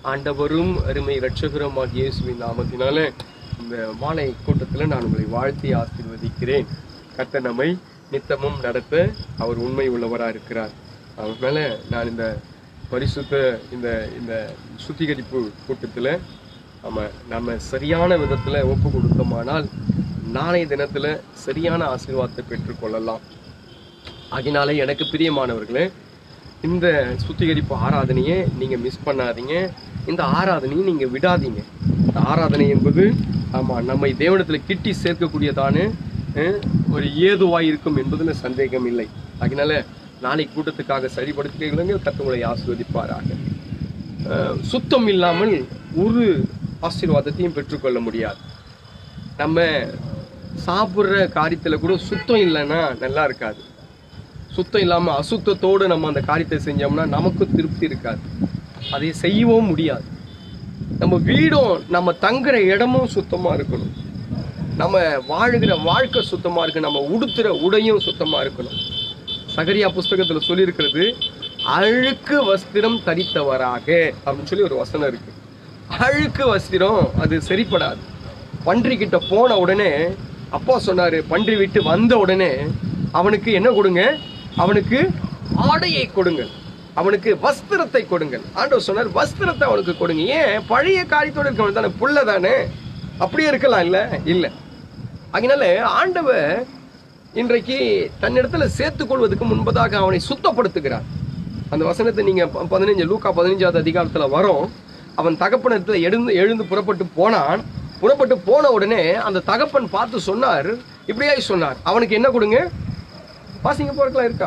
ஆண்டவரும் அருமை இரட்சகருமாகிய இயேசுவின் நாமத்தினால இந்த மாலை கூட்டத்தில் நான் உங்களை வாழ்த்தி ஆசீர்வதிக்கிறேன் கர்த்தர் நம்மை நித்தமும் நடத்த அவர் உண்மை உள்ளவரா இருக்கிறார் அதனால நான் இந்த பரிசுத்த இந்த இந்த சுத்திகரிப்பு கூட்டத்தில் நம்ம நம்ம சரியான விதத்தில் ஒப்பு கொடுத்தோமானால் நாளைய தினத்தில் சரியான ஆசீர்வாதத்தை பெற்றுக்கொள்ளலாம் ஆகினாலே எனக்கு பிரியமானவர்களே இந்த சுத்திகரிப்பு ஆராதனையை நீங்க மிஸ் பண்ணாதீங்க இந்த ஆராதனையை நீங்க விடாதீங்க இந்த ஆராதனை என்பது ஆமா நம்மை தேவனத்துல கிட்டி சேர்க்கக்கூடியதான அஹ், ஒரு ஏதுவாய் இருக்கும் என்பதுல சந்தேகம் இல்லை அதனால நாளை கூட்டத்துக்காக சரிப்படுத்துகிறீங்க கத்துங்களை ஆசிர்வதிப்பாராக அஹ், சுத்தம் இல்லாமல் ஒரு ஆசீர்வாதத்தையும் பெற்றுக்கொள்ள முடியாது நம்ம சாப்பிட்ற காரியத்துல கூட சுத்தம் இல்லைன்னா நல்லா இருக்காது சுத்தம் இல்லாம அசுத்தத்தோடு நம்ம அந்த காரியத்தை செஞ்சோம்னா நமக்கு திருப்தி இருக்காது அதை செய்யவும் முடியாது நம்ம வீடும் நம்ம தங்குற இடமும் சுத்தமா இருக்கணும் நம்ம வாழுகிற வாழ்க்கை சுத்தமா இருக்கு நம்ம உடுத்துற உடையும் சுத்தமா இருக்கணும் சகரியா புஸ்தகத்துல சொல்லியிருக்கிறது அழுக்கு வஸ்திரம் தரித்தவராக அப்படின்னு சொல்லி ஒரு வசனம் இருக்கு அழுக்கு வஸ்திரம் அது சரிப்படாது பன்றி கிட்ட போன உடனே அப்பா சொன்னாரு பன்றி விட்டு வந்த உடனே அவனுக்கு என்ன கொடுங்க அவனுக்கு ஆடையை கொடுங்கள் அவனுக்கு வஸ்திரத்தை கொடுங்கள் ஆண்டவர் சொன்னார் வஸ்திரத்தை அவனுக்கு கொடுங்க ஏன் பழைய காரியத்தோட இருக்கவன் தானே புள்ள தானே அப்படியே இருக்கலாம் இல்ல இல்ல அதனால ஆண்டவர் இன்றைக்கு தன்னிடத்துல சேர்த்துக் கொள்வதற்கு முன்பதாக அவனை சுத்தப்படுத்துகிறார் அந்த வசனத்தை நீங்க ப- பதினஞ்சு லூக்கா பதினஞ்சாவது அதிகாரத்துல வரும் அவன் தகப்பனத்துல எழுந்து எழுந்து புறப்பட்டு போனான் புறப்பட்டு போன உடனே அந்த தகப்பன் பார்த்து சொன்னார் இப்படியாய் சொன்னார் அவனுக்கு என்ன கொடுங்க வாசிங்க போறதுலாம் இருக்கா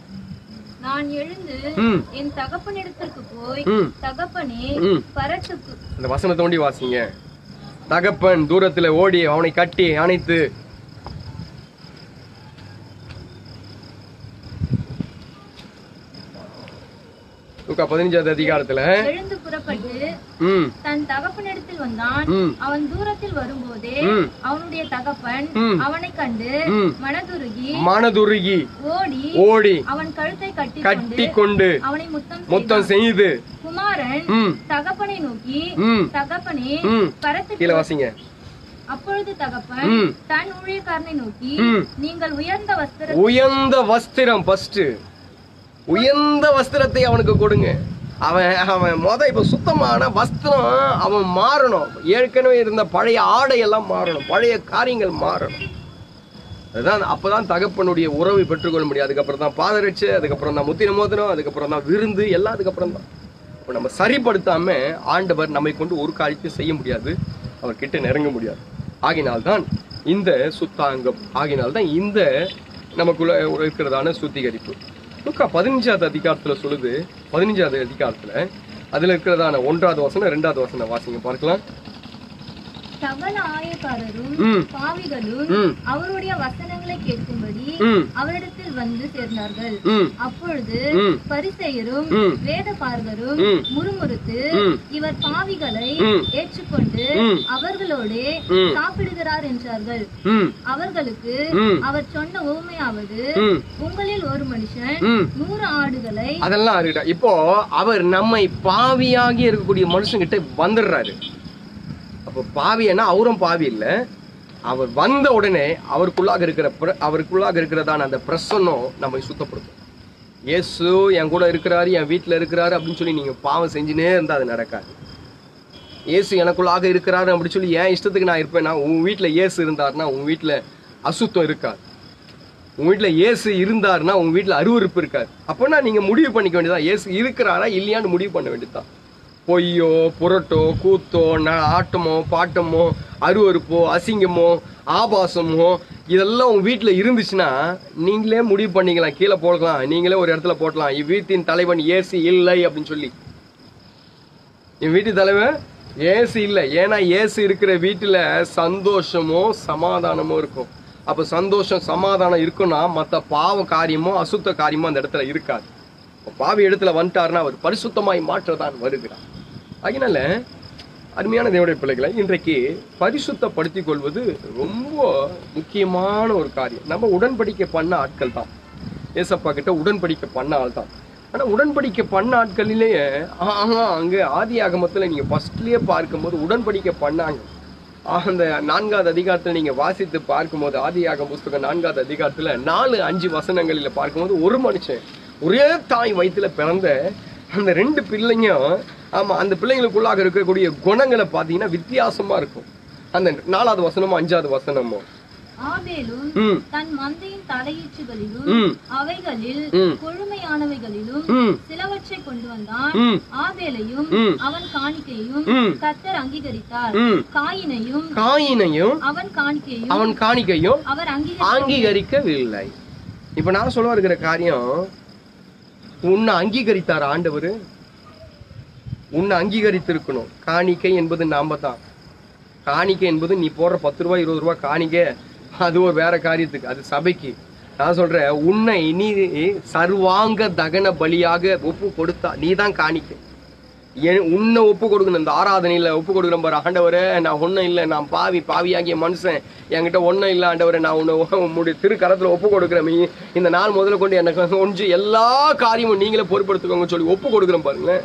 நான் எழுந்து ம் என் தகப்பனிடத்திற்கு போய் ம் தகப்பனே ம் பரத்துக்கு அந்த வசனத்தை ஒண்டி வாசிங்க தகப்பன் தூரத்துல ஓடி அவனை கட்டி அணைத்து லூக்கா பதினஞ்சாவது அதிகாரத்துல எழுந்து புறப்பட்டு ம் தன் தகப்பனிடத்தில் வந்தான் ம் அவன் தூரத்தில் வரும்போதே ம் அவனுடைய தகப்பன் ம். அவனை கண்டு ம். மனதுருகி மனதுருகி ஓடி ஓடி அவன் கழுத்தை கட்டி கட்டி கொண்டு கொண்டு அவனை முத்தம் முத்தம் செய்தான். செய்து குமாரன் ம் தகப்பனை நோக்கி ம் தகப்பனே ம் பரத்துக்கு கீழே வாசிங்க அப்பொழுது தகப்பன் ம் தன் ஊழியக்காரனை நோக்கி ம். நீங்கள் உயர்ந்த வஸ்திர உயர்ந்த வஸ்திரம் ஃபர்ஸ்ட் உயர்ந்த வஸ்திரத்தை அவனுக்கு கொடுங்க அவன் அவன் முத இப்ப சுத்தமான வஸ்திரம் அவன் மாறணும் ஏற்கனவே இருந்த பழைய ஆடையெல்லாம் மாறணும் பழைய காரியங்கள் மாறணும் அதுதான் அப்பதான் தகப்பனுடைய உறவை பெற்றுக்கொள்ள முடியும் அதுக்கப்புறம் தான் பாதரட்சை அதுக்கப்புறம் தான் முத்தின மோதிரம் அதுக்கப்புறம் தான் விருந்து எல்லாம் அதுக்கப்புறம் தான் இப்போ நம்ம சரிப்படுத்தாம ஆண்டவர் நம்மை கொண்டு ஒரு காரியத்தையும் செய்ய முடியாது அவர் கிட்ட நெருங்க முடியாது ஆகினால்தான் இந்த சுத்தாங்கம் ஆகினால்தான் இந்த நமக்குள்ள ஒரு இருக்கிறதான சுத்திகரிப்பு லுக்கா பதினஞ்சாவது அதிகாரத்துல சொல்லுது பதினஞ்சாவது அதிகாரத்துல அதுல இருக்கிறதான ஒன்றாவது வசனம் ரெண்டாவது வசனம் வாசிங்க பார்க்கலாம் சகல ஆயக்காரரும் ம் பாவிகளும் ம் அவருடைய வசனங்களை கேட்கும்படி ம் அவரிடத்தில் வந்து சேர்ந்தார்கள் ம் அப்பொழுது ம் பரிசேயரும் ம் வேதபாரகரும் ம் முறுமுறுத்து ம் இவர் பாவிகளை ம் ஏற்றுக்கொண்டு ம் அவர்களோடே ம் சாப்பிடுகிறார் என்றார்கள் ம் அவர்களுக்கு ம் அவர் சொன்ன உவமையாவது ம் உங்களில் ஒரு மனுஷன் ம் நூறு ஆடுகளை அதெல்லாம் இருக்கட்டும் இப்போ அவர் நம்மை பாவியாகி இருக்கக்கூடிய மனுஷங்கிட்ட வந்துடுறாரு அப்போ பாவின்னா அவரும் பாவி இல்ல அவர் வந்த உடனே அவருக்குள்ளாக இருக்கிற பிர- அவருக்குள்ளாக இருக்கிறதான அந்த பிரசன்னம் நம்மை சுத்தப்படுத்தும் இயேசு என் கூட இருக்கிறாரு என் வீட்டில் இருக்கிறாரு அப்படின்னு சொல்லி நீங்க பாவம் செஞ்சுனே இருந்தா அது நடக்காது இயேசு எனக்குள்ளாக இருக்கிறாரு அப்படின்னு சொல்லி என் இஷ்டத்துக்கு நான் இருப்பேன்னா உன் வீட்டில் இயேசு இருந்தாருன்னா உன் வீட்டில் அசுத்தம் இருக்காது உங்க வீட்டில் இயேசு இருந்தாருன்னா உங்க வீட்டில் அருவருப்பு இருக்காது அப்போனா நீங்க முடிவு பண்ணிக்க வேண்டியதா இயேசு இருக்கிறாரா இல்லையான்னு முடிவு பண்ண வேண்டியதுதான் பொய்யோ புரட்டோ கூத்தோ ந ஆட்டமோ பாட்டமோ அருவருப்போ அசிங்கமோ ஆபாசமோ இதெல்லாம் உங்க வீட்டில் இருந்துச்சுன்னா நீங்களே முடிவு பண்ணிக்கலாம் கீழே போடலாம் நீங்களே ஒரு இடத்துல போடலாம் இவ்வீட்டின் தலைவன் இயேசு இல்லை அப்படின்னு சொல்லி என் வீட்டு தலைவன் ஏசு இல்லை ஏன்னா ஏசு இருக்கிற வீட்டில் சந்தோஷமோ சமாதானமோ இருக்கும் அப்போ சந்தோஷம் சமாதானம் இருக்குன்னா மற்ற பாவ காரியமோ அசுத்த காரியமோ அந்த இடத்துல இருக்காது அப்ப பாவி இடத்துல வந்துட்டாருன்னா அவர் பரிசுத்தமாய் மாற்றதான் வருகிறார் அதனால அருமையான தேவடைய பிள்ளைகளை இன்றைக்கு பரிசுத்தப்படுத்திக் கொள்வது ரொம்ப முக்கியமான ஒரு காரியம் நம்ம உடன்படிக்கை பண்ண ஆட்கள் தான் ஏசப்பா கிட்ட உடன்படிக்கை பண்ண ஆள் தான் ஆனா உடன்படிக்கை பண்ண ஆட்களிலேயே ஆஹா அங்க ஆதி ஆகமத்துல நீங்க ஃபர்ஸ்ட்லயே பார்க்கும்போது உடன்படிக்கை பண்ணாங்க ஆஹ், அந்த நான்காவது அதிகாரத்துல நீங்க வாசித்து பார்க்கும்போது ஆதியாக புஸ்தகம் நான்காவது அதிகாரத்துல நாலு அஞ்சு வசனங்களில பார்க்கும்போது ஒரு மனுஷன் ஒரே தாய் வயித்துல பிறந்த அந்த ரெண்டு பிள்ளைங்க ஆமா அந்த பிள்ளைங்களுக்குள்ளாக இருக்கக்கூடிய குணங்களை பார்த்தீங்கன்னா வித்தியாசமா இருக்கும் அந்த நாலாவது வசனமோ அஞ்சாவது வசனமோ ஆபேலும் ம் தன் மந்தையின் தலையீச்சுகளிலும் ம் அவைகளில் ம். கொழுமையானவைகளிலும் ம் சிலவற்றை கொண்டு வந்தான் ம் ஆபேலையும் ம். அவன் காணிக்கையும் ம். கத்தர் அங்கீகரித்தார் ம் காயினையும் காயினையும் அவன் காணிக்கையும் அவன் காணிக்கையும் அவர் அங்கீகரி அங்கீகரிக்கவில்லை இப்ப நான் சொல்ல வருகிற காரியம் உன்னை அங்கீகரித்தார் ஆண்டவர் உன்னை அங்கீகரித்திருக்கணும் காணிக்கை என்பது நாம தான் காணிக்கை என்பது நீ போடுற பத்து ரூபாய் இருபது ரூபாய் காணிக்கை அது ஒரு வேற காரியத்துக்கு அது சபைக்கு நான் சொல்றேன் உன்னை நீ சர்வாங்க தகன பலியாக ஒப்பு கொடுத்தா நீ தான் காணிக்கை என் உன்னை ஒப்பு கொடுக்கணும் இந்த ஆராதனையில ஒப்பு கொடுக்குறேன் பாரு ஆண்டவரே நான் ஒன்றும் இல்லை நான் பாவி பாவியாகிய மனுஷன் என்கிட்ட ஒன்றும் இல்லை ஆண்டவரே நான் உன்னை உன்னுடைய திருக்கரத்துல ஒப்பு கொடுக்குறேன் நீ இந்த நாள் முதல்ல கொண்டு எனக்கு ஒன்று எல்லா காரியமும் நீங்களே பொறுப்படுத்துக்கோங்க சொல்லி ஒப்பு கொடுக்குறேன் பாருங்களேன்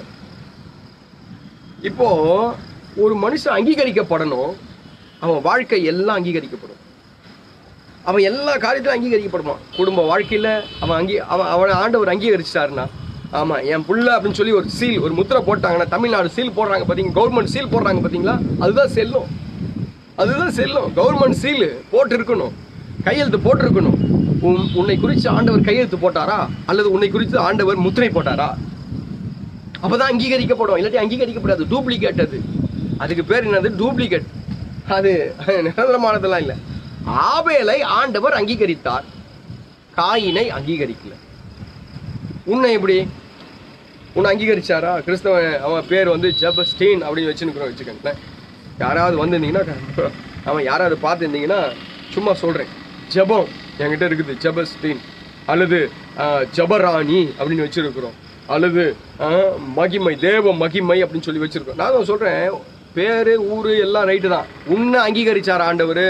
இப்போ ஒரு மனுஷன் அங்கீகரிக்கப்படணும் அவன் வாழ்க்கை எல்லாம் அங்கீகரிக்கப்படும் அவன் எல்லா காரியத்திலும் அங்கீகரிக்கப்படுவான் குடும்ப வாழ்க்கையில அவன் அங்கீ அவன் அவனை ஆண்டவர் அங்கீகரிச்சிட்டாருன்னா ஆமா என் புள்ள அப்படின்னு சொல்லி ஒரு சீல் ஒரு முத்திரை போட்டாங்கன்னா தமிழ்நாடு சீல் போடுறாங்க பாத்தீங்க கவர்மெண்ட் சீல் போடுறாங்க பாத்தீங்களா அதுதான் செல்லும் அதுதான் செல்லும் கவர்மெண்ட் சீல் போட்டு இருக்கணும் கையெழுத்து போட்டிருக்கணும் உன் உன்னை குறித்து ஆண்டவர் கையெழுத்து போட்டாரா அல்லது உன்னை குறித்து ஆண்டவர் முத்திரை போட்டாரா அப்பதான் அங்கீகரிக்கப்படும் இல்லாட்டி அங்கீகரிக்கப்படாது டூப்ளிகேட் அது அதுக்கு பேர் என்னது டூப்ளிகேட் அது நிரந்தரமானதெல்லாம் இல்ல ஆபேலை ஆண்டவர் அங்கீகரித்தார் காயினை அங்கீகரிக்கல உன்னை எப்படி உன்னை அங்கீகரிச்சாரா கிறிஸ்தவன் அவன் பேர் வந்து ஜெபஸ்டீன் அப்படின்னு வச்சுருக்கிறோம் வச்சுக்கோங்களேன் யாராவது வந்திருந்தீங்கன்னா அவன் யாராவது பார்த்துருந்தீங்கன்னா சும்மா சொல்கிறேன் ஜெபம் என்கிட்ட இருக்குது ஜெபஸ்டீன் அல்லது ஆஹ், ஜெபராணி அப்படின்னு வச்சிருக்கிறோம் அல்லது ஆஹ், மகிமை தேவ மகிமை அப்படின்னு சொல்லி வச்சிருக்கோம் நான் தான் சொல்கிறேன் பேரு ஊரு எல்லாம் ரைட்டு தான் உன்னை அங்கீகரிச்சார் ஆண்டவர்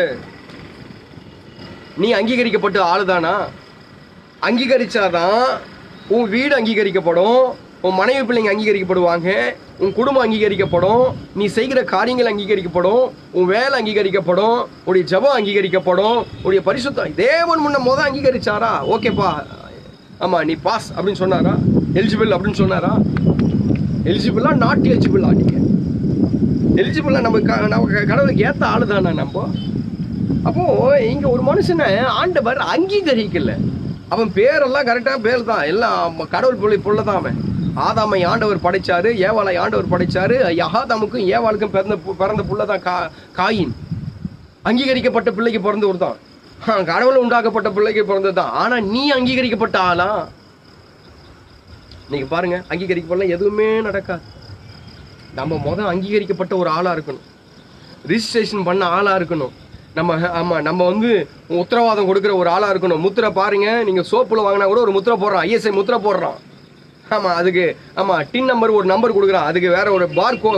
நீ அங்கீகரிக்கப்பட்ட ஆளுதானா அங்கீகரிச்சாதான் உன் வீடு அங்கீகரிக்கப்படும் உன் மனைவி பிள்ளைங்க அங்கீகரிக்கப்படுவாங்க உன் குடும்பம் அங்கீகரிக்கப்படும் நீ செய்கிற காரியங்கள் அங்கீகரிக்கப்படும் உன் வேலை அங்கீகரிக்கப்படும் உடைய ஜெபம் அங்கீகரிக்கப்படும் உடைய பரிசுத்தம் தேவன் முன்ன முத அங்கீகரிச்சாரா ஓகேப்பா ஆமா நீ பாஸ் அப்படின்னு சொன்னாரா எலிஜிபிள் அப்படின்னு சொன்னாரா எலிஜிபிளா நாட் எலிஜிபிளா நீங்க எலிஜிபிளா நம்ம க- நம்ம கடவுளுக்கு ஏத்த ஆளு தானே நம்ம அப்போ இங்க ஒரு மனுஷனை ஆண்டவர் அங்கீகரிக்கல அவன் பேரெல்லாம் கரெக்டா பேர் தான் எல்லாம் கடவுள் புள்ளி புள்ள தான் அவன் ஆதாமை ஆண்டவர் படைச்சாரு ஏவாளை ஆண்டவர் படைச்சாரு யகாதாமுக்கும் ஏவாளுக்கும் பிறந்த பு- பிறந்த புள்ள தான் கா காயின் அங்கீகரிக்கப்பட்ட பிள்ளைக்கு பிறந்த ஒரு தான் கடவுள் உண்டாக்கப்பட்ட பிள்ளைக்கு பிறந்தது தான் ஆனா நீ அங்கீகரிக்கப்பட்ட ஆளா நீங்க பாருங்க அங்கீகரிக்கப்படல எதுவுமே நடக்காது நம்ம முத அங்கீகரிக்கப்பட்ட ஒரு ஆளா இருக்கணும் ரிஜிஸ்ட்ரேஷன் பண்ண ஆளா இருக்கணும் நம்ம ஆமா நம்ம வந்து உத்தரவாதம் கொடுக்குற ஒரு ஆளா இருக்கணும் முத்திரை பாருங்க நீங்க சோப்புல வாங்கினா கூட ஒரு முத்திரை போடுறான் ஐஎஸ்ஐ முத்திரை போடுறான் ஆமா அதுக்கு ஆமா டின் நம்பர் ஒரு நம்பர் கொடுக்குறான் அதுக்கு வேற ஒரு பார் கோ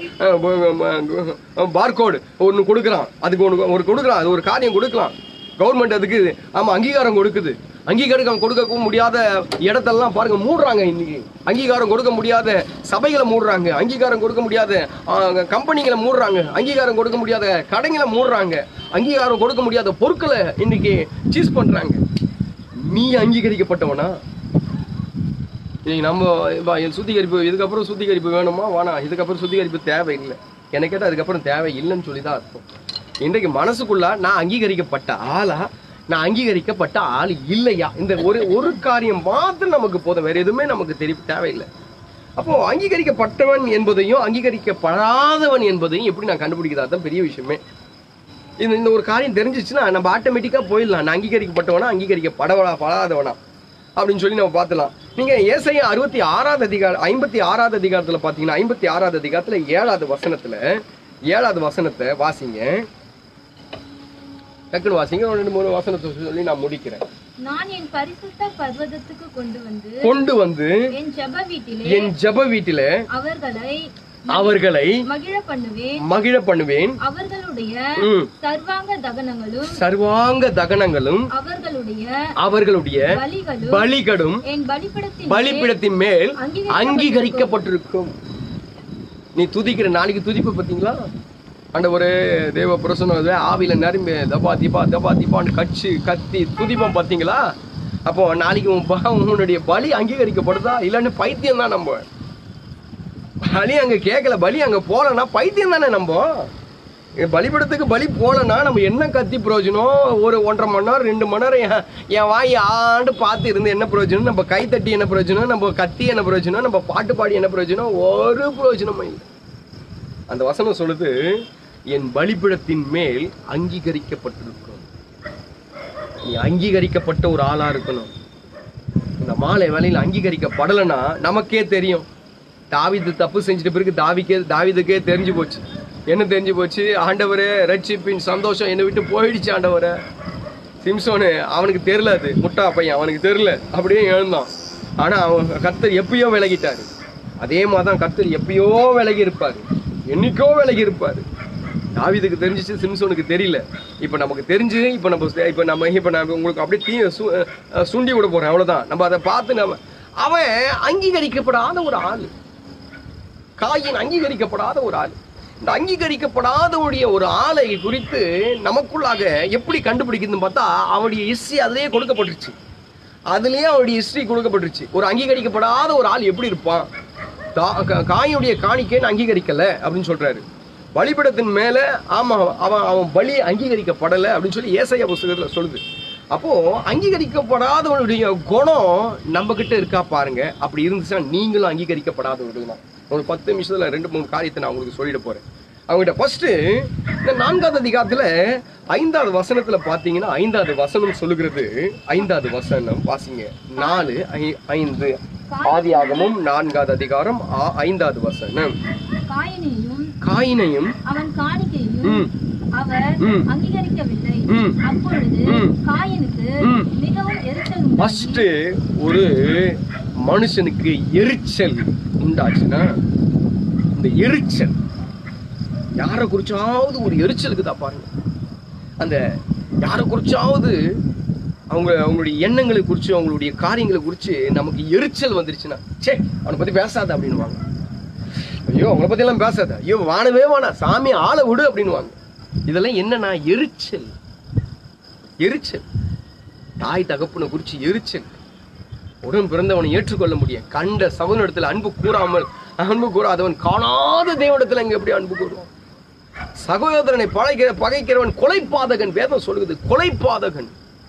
பார் கோடு ஒன்று கொடுக்குறான் அதுக்கு ஒன்று ஒரு கொடுக்குறான் அது ஒரு காரியம் கொடுக்கலாம் கவர்மெண்ட் அதுக்கு ஆமா அங்கீகாரம் கொடுக்குது அங்கீகாரம் கொடுக்க முடியாத இடத்தெல்லாம் பாருங்க மூடுறாங்க இன்னைக்கு அங்கீகாரம் கொடுக்க முடியாத சபைகளை மூடுறாங்க அங்கீகாரம் கொடுக்க முடியாத ஆ, கம்பெனிகளை மூடுறாங்க அங்கீகாரம் கொடுக்க முடியாத கடைகளை மூடுறாங்க அங்கீகாரம் கொடுக்க முடியாத பொருட்களை இன்னைக்கு சீஸ் பண்றாங்க நீ அங்கீகரிக்கப்பட்டவனா இன்னைக்கு நம்ம இப்ப சுத்திகரிப்பு இதுக்கப்புறம் சுத்திகரிப்பு வேணுமா வேணாம் இதுக்கப்புறம் சுத்திகரிப்பு தேவையில்லை எனக்கு கேட்டால் அதுக்கப்புறம் தேவை இல்லைன்னு சொல்லி தான் அர்த்தம் இன்றைக்கு மனசுக்குள்ள நான் அங்கீகரிக்கப்பட்ட ஆளா நான் அங்கீகரிக்கப்பட்ட ஆள் இல்லையா இந்த ஒரு ஒரு காரியம் மாத்திரம் நமக்கு போதும் வேற எதுவுமே நமக்கு தெரிய தேவையில்லை அப்போ அங்கீகரிக்கப்பட்டவன் என்பதையும் அங்கீகரிக்கப்படாதவன் என்பதையும் எப்படி நான் கண்டுபிடிக்கிறதா தான் பெரிய விஷயமே இந்த இந்த ஒரு காரியம் தெரிஞ்சிச்சுன்னா நம்ம ஆட்டோமேட்டிக்காக போயிடலாம் நான் அங்கீகரிக்கப்பட்டவனா அங்கீகரிக்கப்படவனா படாதவனா அப்படின்னு சொல்லி நம்ம பார்த்துலாம் நீங்க ஏசையா அறுபத்தி ஆறாவது அதிகாரம் ஐம்பத்தி ஆறாவது அதிகாரத்துல பாத்தீங்கன்னா ஐம்பத்தி ஆறாவது அதிகாரத்துல ஏழாவது வசனத்துல ஏழாவது வசனத்தை வாசிங்க டக்குன்னு வாசிங்க ஒரு ரெண்டு மூணு வசனத்தை சொல்லி நான் முடிக்கிறேன் நான் என் பரிசுத்த பர்வதத்துக்கு கொண்டு வந்து கொண்டு வந்து என் ஜெப வீட்டிலே என் ஜெப வீட்டில அவர்களை அவர்களை மகிழ பண்ணுவேன் மகிழ பண்ணுவேன் அவர்களுடைய ம். சர்வாங்க தகனங்களும் சர்வாங்க தகனங்களும் அவர்களுடைய அவர்களுடைய பலிகளும் பலிகடும் என் பலிபடத்தின் பலிப்பிடத்தின் மேல் அங்கீகரிக்கப்பட்டிருக்கும். அங்கீகரிக்கப்பட்டிருக்கும் நீ துதிக்கிற நாளைக்கு துதிப்பு பார்த்தீங்களா ஆண்டவரே தேவ பிரசனம் ஆவியில நரும்பு தபா தீபா தபா தீபான்னு கட்சி கத்தி துதிப்போம் பார்த்தீங்களா அப்போ நாளைக்கு உன் ப- உன்னுடைய பலி அங்கீகரிக்கப்படுதா இல்லைன்னு பைத்தியம் தான் நம்ம பலி அங்க கேட்கல பலி அங்க போலன்னா பைத்தியம் தானே நம்ம இங்க பலிபடத்துக்கு பலி போலன்னா நம்ம என்ன கத்தி பிரயோஜனம் ஒரு ஒன்றரை மணி நேரம் ரெண்டு மணி நேரம் என் என் வாய் ஆண்டு பார்த்து இருந்து என்ன பிரயோஜனம் நம்ம கை தட்டி என்ன பிரயோஜனம் நம்ம கத்தி என்ன பிரயோஜனம் நம்ம பாட்டு பாடி என்ன பிரயோஜனம் ஒரு பிரயோஜனமும் இல்லை அந்த வசனம் சொல்லுது என் பலிபிடத்தின் மேல் அங்கீகரிக்கப்பட்டிருக்கும் நீ அங்கீகரிக்கப்பட்ட ஒரு ஆளா இருக்கணும் இந்த மாலை வேலையில் அங்கீகரிக்கப்படலைன்னா நமக்கே தெரியும் தாவீது தப்பு செஞ்சுட்டு பிறகு தாவிக்கே தாவீதுக்கே தெரிஞ்சு போச்சு என்ன தெரிஞ்சு போச்சு ஆண்டவரே ரட்சிப்பின் சந்தோஷம் என்னை விட்டு போயிடுச்சு ஆண்டவரே சிம்சோனு அவனுக்கு தெரியல அது முட்டா பையன் அவனுக்கு தெரியல அப்படியே எழுந்தான் ஆனா அவன் கர்த்தர் எப்பயோ விலகிட்டாரு அதே மாதிரி தான் கர்த்தர் எப்பயோ விலகி இருப்பாரு என்னைக்கோ விலகி இருப்பாரு தாவீதுக்கு தெரிஞ்சிச்சு சிம்சோனுக்கு தெரியல இப்போ நமக்கு தெரிஞ்சு இப்போ நம்ம இப்போ நம்ம இப்போ நான் உங்களுக்கு அப்படியே தீ சு- அஹ் சுண்டி விட போறேன் அவ்வளவுதான் நம்ம அதை பார்த்து நம்ம அவன் அங்கீகரிக்கப்படாத ஒரு ஆள் காயின் அங்கீகரிக்கப்படாத ஒரு ஆள் இந்த அங்கீகரிக்கப்படாதவுடைய ஒரு ஆளை குறித்து நமக்குள்ளாக எப்படி கண்டுபிடிக்குதுன்னு பார்த்தா அவனுடைய ஹிஸ்டரி அதிலேயே கொடுக்கப்பட்டுருச்சு அதுலயே அவனுடைய ஹிஸ்டரி கொடுக்கப்பட்டுருச்சு ஒரு அங்கீகரிக்கப்படாத ஒரு ஆள் எப்படி இருப்பான் தா- கா- காயினுடைய காணிக்கைன்னு அங்கீகரிக்கல அப்படின்னு சொல்றாரு பலிபீடத்தின் மேல ஆமா அவன் அவன் பலி அங்கீகரிக்கப்படலை அப்படின்னு சொல்லி ஏசாயா புஸ்தகத்துல சொல்லுது அப்போ அங்கீகரிக்கப்படாதவனுடைய குணம் நம்ம கிட்ட இருக்கா பாருங்க அப்படி இருந்துச்சுன்னா நீங்களும் அங்கீகரிக்கப்படாதவர்கள் தான் ஒரு பத்து நிமிஷத்துல ரெண்டு மூணு காரியத்தை நான் உங்களுக்கு சொல்லிட போறேன் அவங்ககிட்ட ஃபர்ஸ்ட் இந்த நான்காவது அதிகாரத்துல ஐந்தாவது வசனத்துல பாத்தீங்கன்னா ஐந்தாவது வசனம் சொல்லுகிறது ஐந்தாவது வசனம் வாசிங்க நாலு ஐ- ஐந்து ஆதியாகமும் நான்காவது அதிகாரம் ஆ- ஐந்தாவது வசனம் காயினையும் காயினையும் அவன் காணிக்கையும் ம், அவர் ம். அங்கீகரிக்கவில்லை ம். அப்பொழுது ம். காயினுக்கு ம். மிகவும் எரிச்சல் உண்டாகி, ஃபர்ஸ்ட் ஒரு மனுஷனுக்கு எரிச்சல் உண்டாச்சுன்னா இந்த எரிச்சல் யாரை குறிச்சாவது ஒரு எரிச்சலுக்கு தான் பாருங்க அந்த யாரை குறிச்சாவது அவங்க அவங்களுடைய எண்ணங்களை குறித்து அவங்களுடைய காரியங்களை குறித்து நமக்கு எரிச்சல் வந்துருச்சுன்னா சே அவனை பத்தி பேசாத அப்படின்னுவாங்க ஐயோ அவங்கள பத்தி எல்லாம் பேசாத ஐயோ வானவே வானா சாமி ஆளை விடு அப்படின்னுவாங்க இதெல்லாம் என்னன்னா எரிச்சல் எரிச்சல் தாய் தகப்பனை குறித்து எரிச்சல் உடன் பிறந்தவனை ஏற்றுக்கொள்ள முடியும் கண்ட சகோதரத்தில் அன்பு கூறாமல் அன்பு கூறாதவன் காணாத தேவனிடத்தில் அங்க எப்படி அன்பு கூறுவான் சகோதரனை பழைக்கிற பகைக்கிறவன் கொலைப்பாதகன் வேதம் சொல்லுது கொலைப்பாதகன்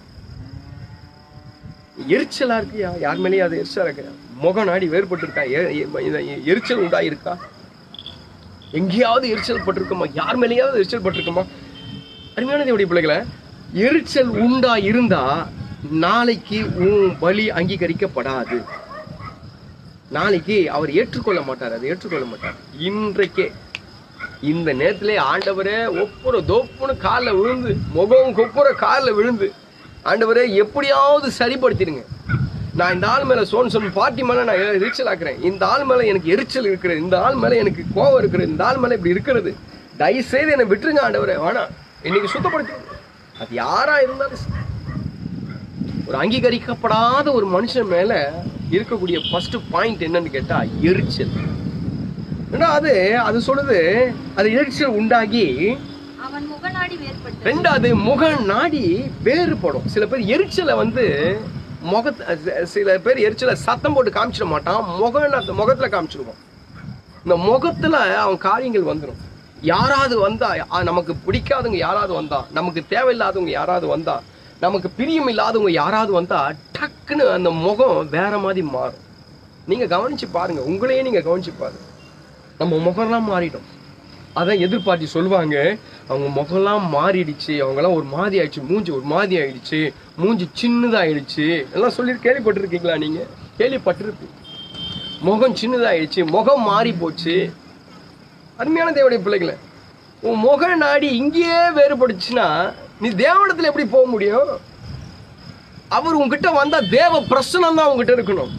எரிச்சலா இருக்கியா யார் மேலேயும் அது எரிச்சலா இருக்கியா முக நாடி வேறுபட்டு இருக்கா எ- எ- இத- எரிச்சல் உண்டாயிருக்கா எங்கேயாவது எரிச்சல் பட்டிருக்குமா யார் மேலேயாவது எரிச்சல் பட்டிருக்குமா அருமையான தேவடைய பிள்ளைகளை எரிச்சல் உண்டா இருந்தா நாளைக்கு உன் பலி அங்கீகரிக்கப்படாது நாளைக்கு அவர் ஏற்றுக்கொள்ள மாட்டார் அதை ஏற்றுக்கொள்ள மாட்டார் இன்றைக்கே இந்த நேரத்திலே ஆண்டவரே ஒப்புற தொப்புன்னு காலில் விழுந்து முகம் கொப்புற காலில் விழுந்து ஆண்டவரே எப்படியாவது சரிப்படுத்திடுங்க நான் இந்த ஆள் மேல சோன் சொன் பாட்டி மேல நான் எரிச்சல் ஆக்குறேன் இந்த ஆள் மேல எனக்கு எரிச்சல் இருக்கிறது இந்த ஆள் மேல எனக்கு கோவம் இருக்கிறது இந்த ஆள் மேல இப்படி இருக்கிறது தயவு செய்து என்னை விட்டுருங்க ஆண்டவரே வேணாம் இன்னைக்கு சுத்தப்படுத்துங்க அது யாரா இருந்தாலும் சரி. ஒரு அங்கீகரிக்கப்படாத ஒரு மனுஷன் மேல இருக்கக்கூடிய ஃபர்ஸ்ட் பாயிண்ட் என்னன்னு கேட்டா எரிச்சல் ரெண்டாவது அது சொல்லுது அது எரிச்சல் உண்டாகி அவன் முகநாடி வேறுபட்டு ரெண்டாவது முக நாடி வேறுபடும் சில பேர் எரிச்சலை வந்து முகத்த சில பேர் எரிச்சலை சத்தம் போட்டு காமிச்சிட மாட்டான் முக முகத்துல காமிச்சிடுவான் இந்த முகத்துல அவன் காரியங்கள் வந்துடும் யாராவது வந்தா அ, நமக்கு பிடிக்காதவங்க யாராவது வந்தா நமக்கு தேவையில்லாதவங்க யாராவது வந்தா நமக்கு பிரியம் இல்லாதவங்க யாராவது வந்தா டக்குன்னு அந்த முகம் வேற மாதிரி மாறும் நீங்க கவனிச்சு பாருங்க உங்களையே நீங்க கவனிச்சு பாருங்க நம்ம முகம்லாம் மாறிடும் அதான் எதிர்பார்த்தி சொல்லுவாங்க அவங்க முகம்லாம் மாறிடுச்சு அவங்கெல்லாம் ஒரு மாதிரி ஆயிடுச்சு மூஞ்சி ஒரு மாதிரி ஆயிடுச்சு மூஞ்சி சின்னதாயிடுச்சு எல்லாம் சொல்லி கேள்விப்பட்டிருக்கீங்களா நீங்க கேள்விப்பட்டிருப்பீங்க முகம் சின்னதாயிடுச்சு முகம் மாறி போச்சு அருமையான தேவடைய பிள்ளைகளை உன் முக நாடி இங்கேயே வேறுபடுச்சுன்னா நீ தேவனிடத்துல எப்படி போக முடியும் அவர் உங்ககிட்ட வந்தா தேவ பிரசனம் தான் உங்ககிட்ட இருக்கணும்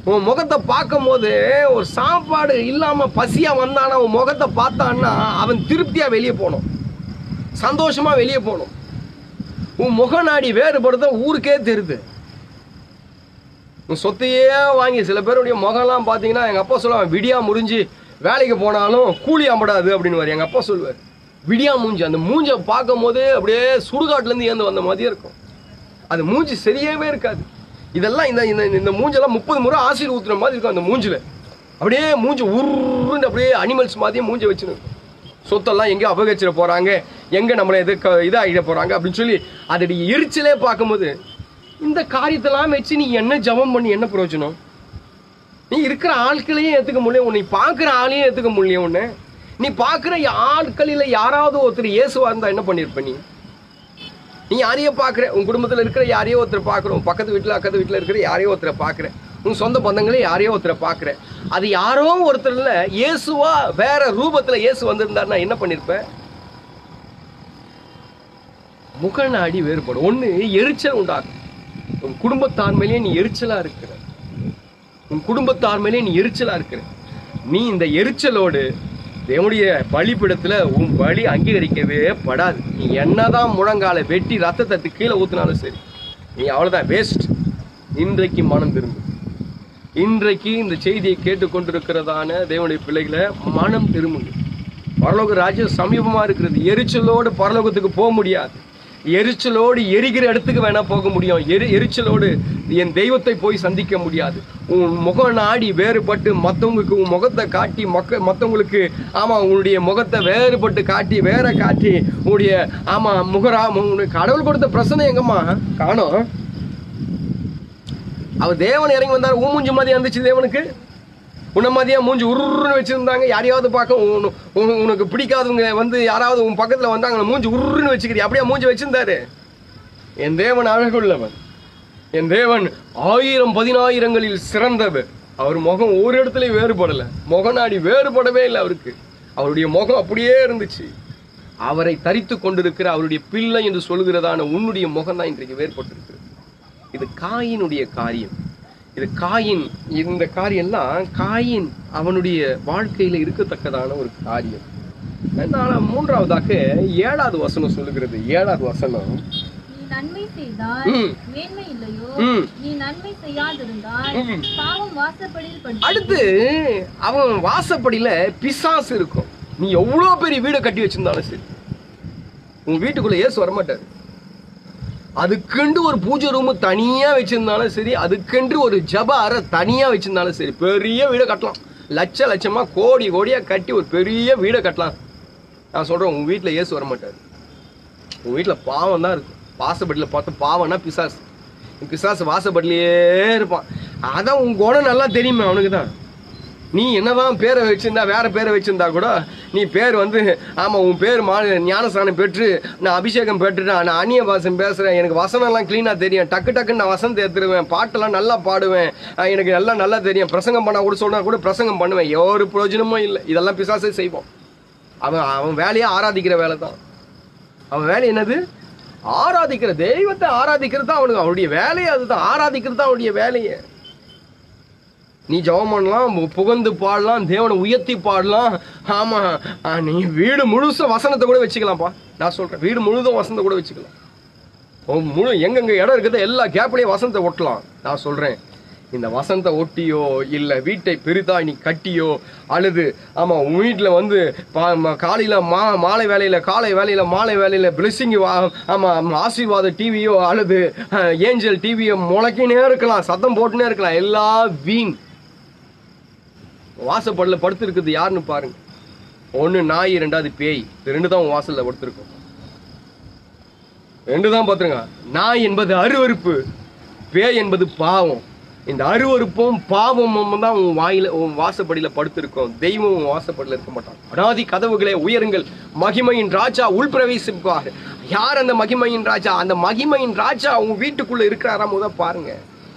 உன் முகத்தை பார்க்கும் போது ஒரு சாப்பாடு இல்லாம பசியா வந்தானா உன் முகத்தை பார்த்தான்னா அவன் திருப்தியா வெளியே போகணும் சந்தோஷமா வெளியே போகணும் உன் முகநாடி வேறுபடுத்த ஊருக்கே தெரியுது உன் சொத்தையே வாங்கி சில பேருடைய முகம்லாம் பார்த்தீங்கன்னா எங்கள் அப்பா சொல்லுவாங்க விடியா முடிஞ்சு வேலைக்கு போனாலும் கூலி அம்படாது அப்படின்னு எங்கள் அப்பா சொல்லுவார் விடியா மூஞ்சி அந்த மூஞ்சை பார்க்கும் போதே அப்படியே சுடுகாட்டுலேருந்து ஏந்து வந்த மாதிரியே இருக்கும் அது மூஞ்சி சரியாவே இருக்காது இதெல்லாம் இந்த இந்த இந்த மூஞ்செல்லாம் முப்பது முறை ஆசிரியர் ஊத்துற மாதிரி இருக்கும் அந்த மூஞ்சில அப்படியே மூஞ்சி உருண்டு அப்படியே அனிமல்ஸ் மாதிரியே மூஞ்சி வச்சுன்னு இருக்கும் சொத்தெல்லாம் எங்கே அபகரிச்சிட போறாங்க எங்க நம்மளை எது க- இதாகிட போறாங்க அப்படின்னு சொல்லி அதோடைய எரிச்சலே பார்க்கும்போது இந்த காரியத்தெல்லாம் வச்சு நீ என்ன ஜெபம் பண்ணி என்ன பிரயோஜனம் நீ இருக்கிற ஆட்களையும் ஏத்துக்க முடியல உன்னை பார்க்குற ஆளையும் ஏத்துக்க முடியல உன்னை நீ பார்க்குற ஆட்களில் யாராவது ஒருத்தர் இயேசுவா இருந்தா என்ன பண்ணியிருப்ப நீ நீ யாரையோ பார்க்குற உன் குடும்பத்தில் இருக்கிற யாரையோ ஒருத்தர் பார்க்குறோம் பக்கத்து வீட்டில் அக்கத்து வீட்டில் இருக்கிற யாரையோ ஒருத்தரை பார்க்குற உன் சொந்த பந்தங்களே யாரையோ ஒருத்தரை பார்க்குற அது யாரோ ஒருத்தர்ல இயேசுவா வேற ரூபத்தில் இயேசு வந்திருந்தாருன்னா என்ன பண்ணியிருப்ப முகநாடி வேறுபடும் ஒன்று எரிச்சல் உண்டாகும் உன் குடும்பத்தார் மேலேயே நீ எரிச்சலா இருக்கிற உன் குடும்பத்தார் மேலே நீ எரிச்சலா இருக்கிற நீ இந்த எரிச்சலோடு தேவனுடைய பலிப்பிடத்துல உன் பலி அங்கீகரிக்கவே படாது நீ என்னதான் முழங்கால வெட்டி ரத்தத்தை கீழே ஊத்துனாலும் சரி நீ அவ்வளவுதான் வேஸ்ட் இன்றைக்கு மனம் திரும்பு இன்றைக்கு இந்த செய்தியை கேட்டுக்கொண்டிருக்கிறதான தேவனுடைய பிள்ளைகளை மனம் திரும்புங்க பரலோக ராஜ்யம் சமீபமா இருக்கிறது எரிச்சலோடு பரலோகத்துக்கு போக முடியாது எரிச்சலோடு எரிகிற இடத்துக்கு வேணா போக முடியும் எரி எரிச்சலோடு என் தெய்வத்தை போய் சந்திக்க முடியாது உன் முக நாடி வேறுபட்டு மற்றவங்களுக்கு உன் முகத்தை காட்டி மக்க மற்றவங்களுக்கு ஆமா உன்னுடைய முகத்தை வேறுபட்டு காட்டி வேற காட்டி உன்னுடைய ஆமா முகரா உனக்கு கடவுள் கொடுத்த பிரச்சனை எங்கம்மா காணோம் அவர் தேவன் இறங்கி வந்தார் ஊ மூஞ்சி மாதிரி இருந்துச்சு தேவனுக்கு உன்ன மாதிரியா மூஞ்சி உருன்னு வச்சிருந்தாங்க யாரையாவது பார்க்க உன்னு- உன்- உனக்கு பிடிக்காதவங்க வந்து யாராவது உன் பக்கத்துல வந்தாங்க மூஞ்சி உருன்னு வச்சுக்கிறீ அப்படியே மூஞ்சி வச்சிருந்தாரு என் தேவன் அழகுள்ளவன் என் தேவன் ஆயிரம் பதினாயிரங்களில் சிறந்தவர் அவர் முகம் ஒரு இடத்துல வேறுபடல முகநாடி வேறுபடவே இல்லை அவருக்கு அவருடைய முகம் அப்படியே இருந்துச்சு அவரை தரித்து கொண்டிருக்கிற அவருடைய பிள்ளை என்று சொல்கிறதான உன்னுடைய முகம் தான் இன்றைக்கு வேறுபட்டிருக்கிறது இது காயினுடைய காரியம் இது காயின் இந்த காரியம்லாம் காயின் அவனுடைய வாழ்க்கையில இருக்கத்தக்கதான ஒரு காரியம் அதனால மூன்றாவதாக ஏழாவது வசனம் சொல்லுகிறது ஏழாவது வசனம் நீ நன்மை செய்தால் ம். மேன்மை இல்லையோ ம். நீ நன்மை செய்யாதிருந்தால் ம். பாவம் வாசப்படியில் படுத்து அடுத்து அவன் வாசப்படியில பிசாசு இருக்கும் நீ எவ்வளோ பெரிய வீடை கட்டி வச்சிருந்தாலும் சரி உன் வீட்டுக்குள்ள ஏசு வரமாட்டாரு அதுக்கென்று ஒரு பூஜை ரூம் தனியா வச்சிருந்தாலும் சரி அதுக்கென்று ஒரு ஜப அறை தனியா வச்சிருந்தாலும் சரி பெரிய வீடை கட்டலாம் லட்ச லட்சமா கோடி கோடியா கட்டி ஒரு பெரிய வீடை கட்டலாம் நான் சொல்றேன் உன் வீட்டுல ஏசு வரமாட்டாரு உன் வீட்டுல பாவம் தான் இருக்கும் வாசப்படியில பார்த்து பாவம்னா பிசாசு பிசாசு வாசப்படியிலே இருப்பான் அதான் உன் குணம் நல்லா தெரியுமே அவனுக்கு தான் நீ என்னதான் பேரை வச்சிருந்தா வேற பேரை வச்சிருந்தா கூட நீ பேர் வந்து ஆமா உன் பேர் மா ஞானஸ்தானம் பெற்று நான் அபிஷேகம் பெற்றுட்டேன் நான் அந்நிய பாசம் பேசுறேன் எனக்கு வசனம்லாம் க்ளீனா தெரியும் டக்கு டக்குன்னு நான் வசனம் ஏத்துருவேன் பாட்டெல்லாம் நல்லா பாடுவேன் அஹ் எனக்கு எல்லாம் நல்லா தெரியும் பிரசங்கம் பண்ணா கூட சொன்னா கூட பிரசங்கம் பண்ணுவேன் ஒரு பிரயோஜனமும் இல்லை இதெல்லாம் பிசாசே செய்வோம் அவன் அவன் வேலையை ஆராதிக்கிற வேலை தான் அவன் வேலை என்னது ஆராதிக்கிற தெய்வத்தை ஆராதிக்கிறது தான் அவனுக்கு அவனுடைய வேலையே அதுதான் ஆராதிக்கிறது தான் அவனுடைய வேலையே நீ ஜெபம் பண்ணலாம் பு- புகழ்ந்து பாடலாம் தேவனை உயர்த்தி பாடலாம் ஆமா ஆ, நீ வீடு முழுச வசனத்தை கூட வச்சுக்கலாம்ப்பா நான் சொல்றேன் வீடு முழுதும் வசனத்தை கூட வச்சுக்கலாம் உன் முழு எங்கெங்க இடம் இருக்குதோ எல்லா கேப்லயும் வசனத்தை ஒட்டலாம் நான் சொல்றேன் இந்த வசனத்தை ஒட்டியோ இல்ல வீட்டை பெரிதாய் நீ கட்டியோ அல்லது ஆமா உன் வீட்டுல வந்து பா- ம- காலையில மா மாலை வேலையில காலை வேலையில மாலை வேலையில பிளெஸிங் ஆமா ஆசீர்வாத டிவியோ அல்லது ஏஞ்சல் டிவியோ முளைக்கினே இருக்கலாம் சத்தம் போட்டுனே இருக்கலாம் எல்லாம் வீண் வாசப்படல படுத்து இருக்குது யாருன்னு பாருங்க ஒண்ணு நாய் ரெண்டாவது பேய் இது ரெண்டு தான் உன் வாசல்ல படுத்திருக்கும் ரெண்டு தான் பார்த்துருங்க நாய் என்பது அருவருப்பு பேய் என்பது பாவம் இந்த அருவருப்பும் பாவமும் தான் உன் வாயில உன் வாசப்படியில படுத்திருக்கும் தெய்வம் உன் வாசப்படியில இருக்க மாட்டான் அனாதி கதவுகளே உயருங்கள் மகிமையின் ராஜா உள்பிரவேசிப்பார் யார் அந்த மகிமையின் ராஜா அந்த மகிமையின் ராஜா உன் வீட்டுக்குள்ள இருக்கிறாரா முத பாருங்க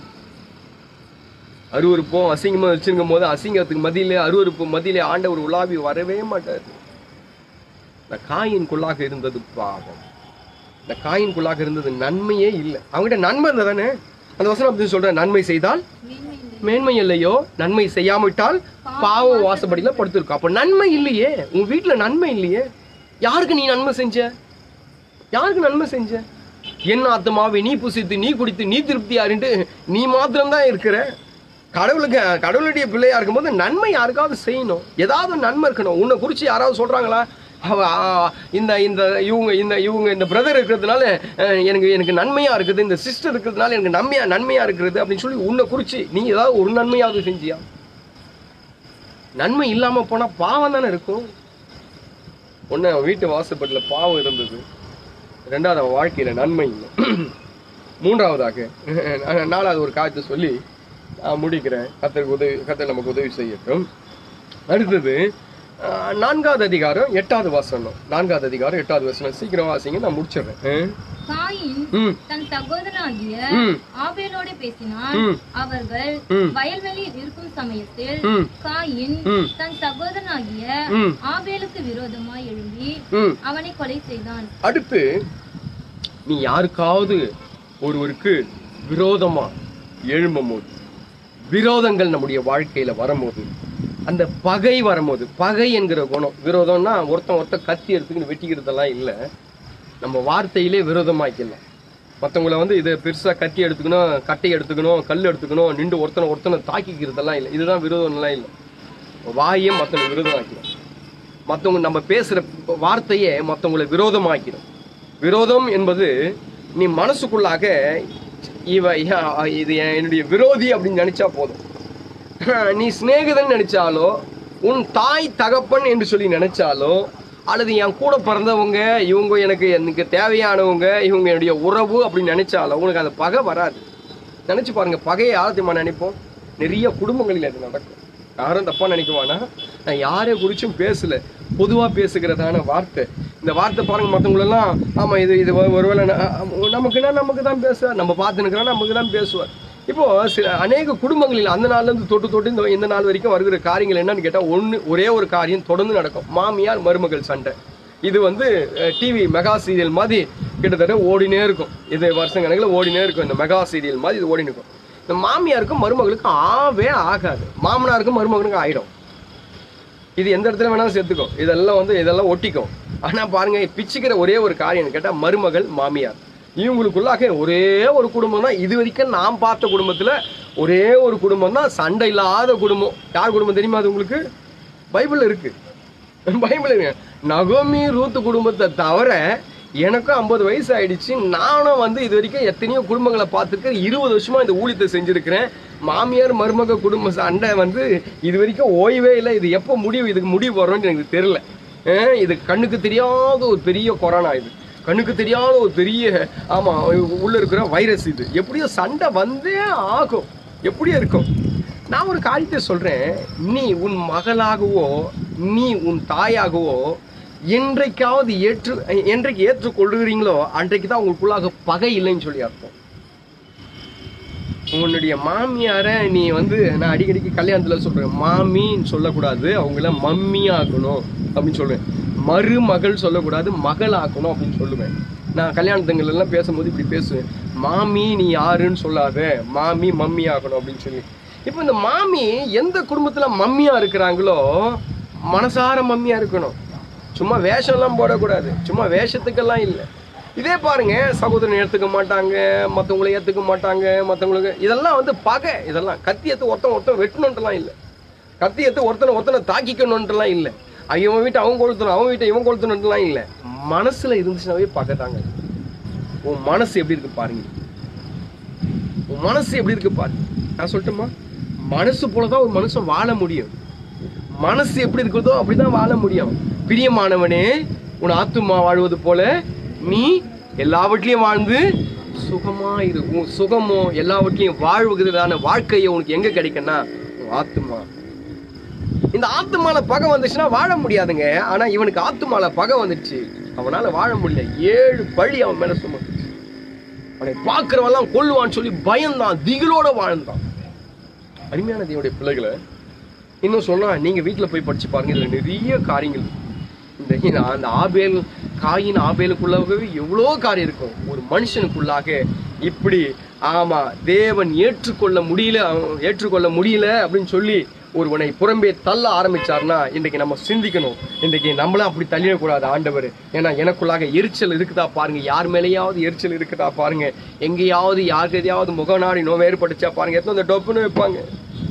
அருவருப்பும் அசிங்கமா வச்சிருக்கும் போது அசிங்கத்துக்கு மதியிலே அருவருப்பு மதியிலே ஆண்டவர் உலாவி வரவே மாட்டார் இந்த காயின்குள்ளாக இருந்தது பாவம் இந்த காயின்குள்ளாக இருந்தது நன்மையே இல்லை அவங்ககிட்ட நன்மை இருந்தா தானே அந்த வசனம் அப்படி சொல்ற நன்மை செய்தால் மேன்மை இல்லை மேன்மை இல்லையோ நன்மை செய்யாவிட்டால் பாவம் வாசப்படியில படுத்திருக்கும் அப்ப நன்மை இல்லையே உன் வீட்டுல நன்மை இல்லையே யாருக்கு நீ நன்மை செஞ்ச யாருக்கு நன்மை செஞ்ச என் ஆத்மாவை நீ புசித்து நீ குடித்து நீ திருப்தியாருன்ட்டு நீ மாத்திரம்தான் இருக்கிற கடவுளுக்கு கடவுளுடைய பிள்ளையா இருக்கும்போது நன்மை யாருக்காவது செய்யணும் ஏதாவது ஒரு நன்மை இருக்கணும் உன்னை குறித்து யாராவது சொல்றாங்களா அவ ஆ, இந்த இந்த இவங்க இந்த இவங்க இந்த பிரதர் இருக்கிறதுனால அஹ், எனக்கு எனக்கு நன்மையா இருக்குது இந்த சிஸ்டர் இருக்கிறதுனால எனக்கு நன்மையா நன்மையா இருக்கிறது அப்படின்னு சொல்லி உன்னை குறித்து நீ ஏதாவது ஒரு நன்மையாவது செஞ்சியா நன்மை இல்லாம போனா பாவம் தானே இருக்கும் ஒன்று வீட்டு வாசப்பட்டில் பாவம் இருந்தது ரெண்டாவது அவன் வாழ்க்கையில நன்மை இல்லை மூன்றாவதாக நாலாவது ஒரு காரியத்தை சொல்லி நான் முடிக்கிறேன் கத்தருக்கு உதவி கத்தர் நமக்கு உதவி செய்யட்டும் அடுத்தது அஹ், நான்காவது அதிகாரம் எட்டாவது வசனம் நான்காவது அதிகாரம் எட்டாவது வசனம் சீக்கிரம் வாசிங்க நான் முடிச்சிடுறேன் காயின் ம் தன் சகோதரனாகிய ம் ஆபேலோடு பேசினான் ம் அவர்கள் ம். வயல்வெளியில் இருக்கும் சமயத்தில் ம் காயின் ம் தன் சகோதரனாகிய ம் ஆபேலுக்கு விரோதமாய் எழும்பி ம் அவனை கொலை செய்தான் அடுத்து நீ யாருக்காவது ஒருவருக்கு விரோதமா எழும்பும் போது விரோதங்கள் நம்முடைய வாழ்க்கையில வரும்போது அந்த பகை வரும்போது பகை என்கிற குணம் விரோதம்னா ஒருத்தன் ஒருத்தன் கத்தி எடுத்துக்கிட்டு வெட்டிக்கிறதெல்லாம் இல்லை நம்ம வார்த்தையிலே விரோதமாக்கலாம் மற்றவங்கள வந்து இதை பெருசாக கத்தி எடுத்துக்கணும் கட்டை எடுத்துக்கணும் கல் எடுத்துக்கணும் நின்று ஒருத்தனை ஒருத்தனை தாக்கிக்கிறதெல்லாம் இல்லை இதுதான் விரோதம்லாம் இல்லை வாயே மற்றவங்க விரோதமாக்கிறோம் மற்றவங்க நம்ம பேசுகிற வார்த்தையே மற்றவங்களை விரோதமாக்கிறோம் விரோதம் என்பது நீ மனசுக்குள்ளாக இவ யா- இது என் என்னுடைய விரோதி அப்படின்னு நினைச்சா போதும் நீ சிநேகிதன் நினைச்சாலோ உன் தாய் தகப்பன் என்று சொல்லி நினைச்சாலோ அல்லது என் கூட பிறந்தவங்க இவங்க எனக்கு எனக்கு தேவையானவங்க இவங்க என்னுடைய உறவு அப்படின்னு நினைச்சாலோ உனக்கு அந்த பகை வராது நினைச்சு பாருங்க பகையை யாரை தெரியுமா நினைப்போம் நிறைய குடும்பங்களில் அது நடக்கும் யாரும் தப்பா நினைக்குவானா நான் யாரை குறிச்சும் பேசல பொதுவா பேசுகிறதான வார்த்தை இந்த வார்த்தை பாருங்க மற்றவங்களெல்லாம் ஆமா இது இது ஒரு- ஒருவேளை ந- நமக்குன்னா நமக்கு தான் பேசுவார் நம்ம பார்த்து நமக்கு தான் பேசுவார் இப்போ சில அநேக குடும்பங்களில் அந்த நாள்ல இருந்து தொட்டு தொட்டு இந்த இந்த நாள் வரைக்கும் வருகிற காரியங்கள் என்னன்னு கேட்டா ஒண்ணு ஒரே ஒரு காரியம் தொடர்ந்து நடக்கும் மாமியார் மருமகள் சண்டை இது வந்து டிவி மெகா சீரியல் மாதிரி கிட்டத்தட்ட ஓடினே இருக்கும் இது வருஷம் கணக்கில் ஓடினே இருக்கும் இந்த மெகா சீரியல் மாதிரி இது ஓடினே இருக்கும் இந்த மாமியாருக்கும் மருமகளுக்கும் ஆவே ஆகாது மாமனாருக்கும் மருமகனுக்கும் ஆயிடும் இது எந்த இடத்துல வேணாலும் சேர்த்துக்கோ இதெல்லாம் வந்து இதெல்லாம் ஒட்டிக்கும் ஆனா பாருங்க பிச்சுக்கிற ஒரே ஒரு காரியம் கேட்டா மருமகள் மாமியார் இவங்களுக்குள்ளாக ஒரே ஒரு குடும்பம் தான் இது வரைக்கும் நான் பார்த்த குடும்பத்துல ஒரே ஒரு குடும்பம் தான் சண்டை இல்லாத குடும்பம் யார் குடும்பம் தெரியுமா அது உங்களுக்கு பைபிள்ல இருக்கு பைபிள் இருக்கு நகோமி ரூத்து குடும்பத்தை தவிர எனக்கும் ஐம்பது வயசு ஆயிடுச்சு நானும் வந்து இது வரைக்கும் எத்தனையோ குடும்பங்களை பார்த்துருக்கேன் இருபது வருஷமா இந்த ஊழியத்தை செஞ்சிருக்கிறேன் மாமியார் மருமக குடும்ப சண்டை வந்து இது வரைக்கும் ஓய்வே இல்லை இது எப்போ முடிவு இதுக்கு முடிவு வரும்னு எனக்கு தெரியல அஹ் இது கண்ணுக்கு தெரியாத ஒரு பெரிய கொரோனா இது கண்ணுக்கு தெரியாத ஒரு பெரிய ஆமா உள்ள இருக்கிற வைரஸ் இது எப்படியோ சண்டை வந்தே ஆகும் எப்படியோ இருக்கும் நான் ஒரு காரியத்தை சொல்றேன் நீ உன் மகளாகவோ நீ உன் தாயாகவோ என்றைக்காவது ஏற்று என்றைக்கு ஏற்றுக்கொள்கிறீங்களோ அன்றைக்கு தான் உங்களுக்குள்ளாக பகை இல்லைன்னு சொல்லி அர்த்தம் உன்னுடைய மாமியாரை நீ வந்து நான் அடிக்கடிக்கு கல்யாணத்துல சொல்றேன் மாமின்னு சொல்லக்கூடாது அவங்கள மம்மி ஆக்கணும் அப்படின்னு சொல்லுவேன் மருமகள் சொல்லக்கூடாது மகள் ஆக்கணும் அப்படின்னு சொல்லுவேன் நான் கல்யாணத்துங்கள் எல்லாம் பேசும்போது இப்படி பேசுவேன் மாமி நீ யாருன்னு சொல்லாத மாமி மம்மி ஆக்கணும் அப்படின்னு சொல்லி இப்போ இந்த மாமி எந்த குடும்பத்துல மம்மியா இருக்கிறாங்களோ மனசார மம்மியா இருக்கணும் சும்மா வேஷம்லாம் போடக்கூடாது சும்மா வேஷத்துக்கெல்லாம் இல்லை இதே பாருங்க சகோதரன் ஏற்றுக்க மாட்டாங்க மற்றவங்களை ஏற்றுக்க மாட்டாங்க மற்றவங்களுக்கு இதெல்லாம் வந்து பகை இதெல்லாம் கத்தி எடுத்து ஒருத்தன் ஒருத்தன் வெட்டணுன்ட்டுலாம் இல்லை கத்தி எடுத்து ஒருத்தனை ஒருத்தனை தாக்கிக்கணுன்ட்டுலாம் இல்லை இவன் வீட்டை அவன் கொளுத்தணும் அவன் வீட்டை இவன் கொளுத்தணுன்ட்டுலாம் இல்லை மனசுல இருந்துச்சுனாவே பகை தாங்க உன் மனசு எப்படி இருக்கு பாருங்க உன் மனசு எப்படி இருக்கு பாருங்க நான் சொல்லட்டுமா மனசு போலதான் ஒரு மனுஷன் வாழ முடியும் மனசு எப்படி இருக்குதோ அப்படிதான் வாழ முடியும் பிரியமானவனே உன் ஆத்துமா வாழ்வது போல நீ எல்லாவற்றிலையும் வாழ்ந்து சுகமா இரு உன் சுகமோ எல்லாவற்றிலையும் வாழ்வுகிறதான வாழ்க்கையை உனக்கு எங்க கிடைக்கும்னா உன் ஆத்துமா இந்த ஆத்துமால பகை வந்துச்சுன்னா வாழ முடியாதுங்க ஆனா இவனுக்கு ஆத்துமால பகை வந்துடுச்சு அவனால வாழ முடியல ஏழு பழி அவன் மேல சுமந்துச்சு அவனை பார்க்கிறவெல்லாம் கொல்லுவான்னு சொல்லி பயந்தான் திகிலோட வாழ்ந்தான் அருமையான தேவனுடைய பிள்ளைகளை இன்னும் சொன்னா நீங்க வீட்ல போய் படிச்சு பாருங்க இதுல நிறைய காரியங்கள் இருக்கு. இந்த இந்த- அந்த ஆபேல் காயின் ஆபேலுக்குள்ளாகவே எவ்வளோ காரியம் இருக்கும் ஒரு மனுஷனுக்குள்ளாக இப்படி ஆமா தேவன் ஏற்றுக்கொள்ள முடியல அவன் ஏற்றுக்கொள்ள முடியல அப்படின்னு சொல்லி ஒருவனை புறம்பே தள்ள ஆரம்பிச்சார்னா இன்றைக்கு நம்ம சிந்திக்கணும் இன்றைக்கு நம்மளும் அப்படி தள்ளிடக்கூடாது ஆண்டவர் ஏன்னா எனக்குள்ளாக எரிச்சல் இருக்குதா பாருங்க யார் மேலேயாவது எரிச்சல் இருக்குதா பாருங்க எங்கேயாவது யாருக்கு எதையாவது முகநாடி நோய் ஏற்பட்டுச்சா பாருங்க எத்தனை இந்த டொப்புன்னு வைப்பாங்க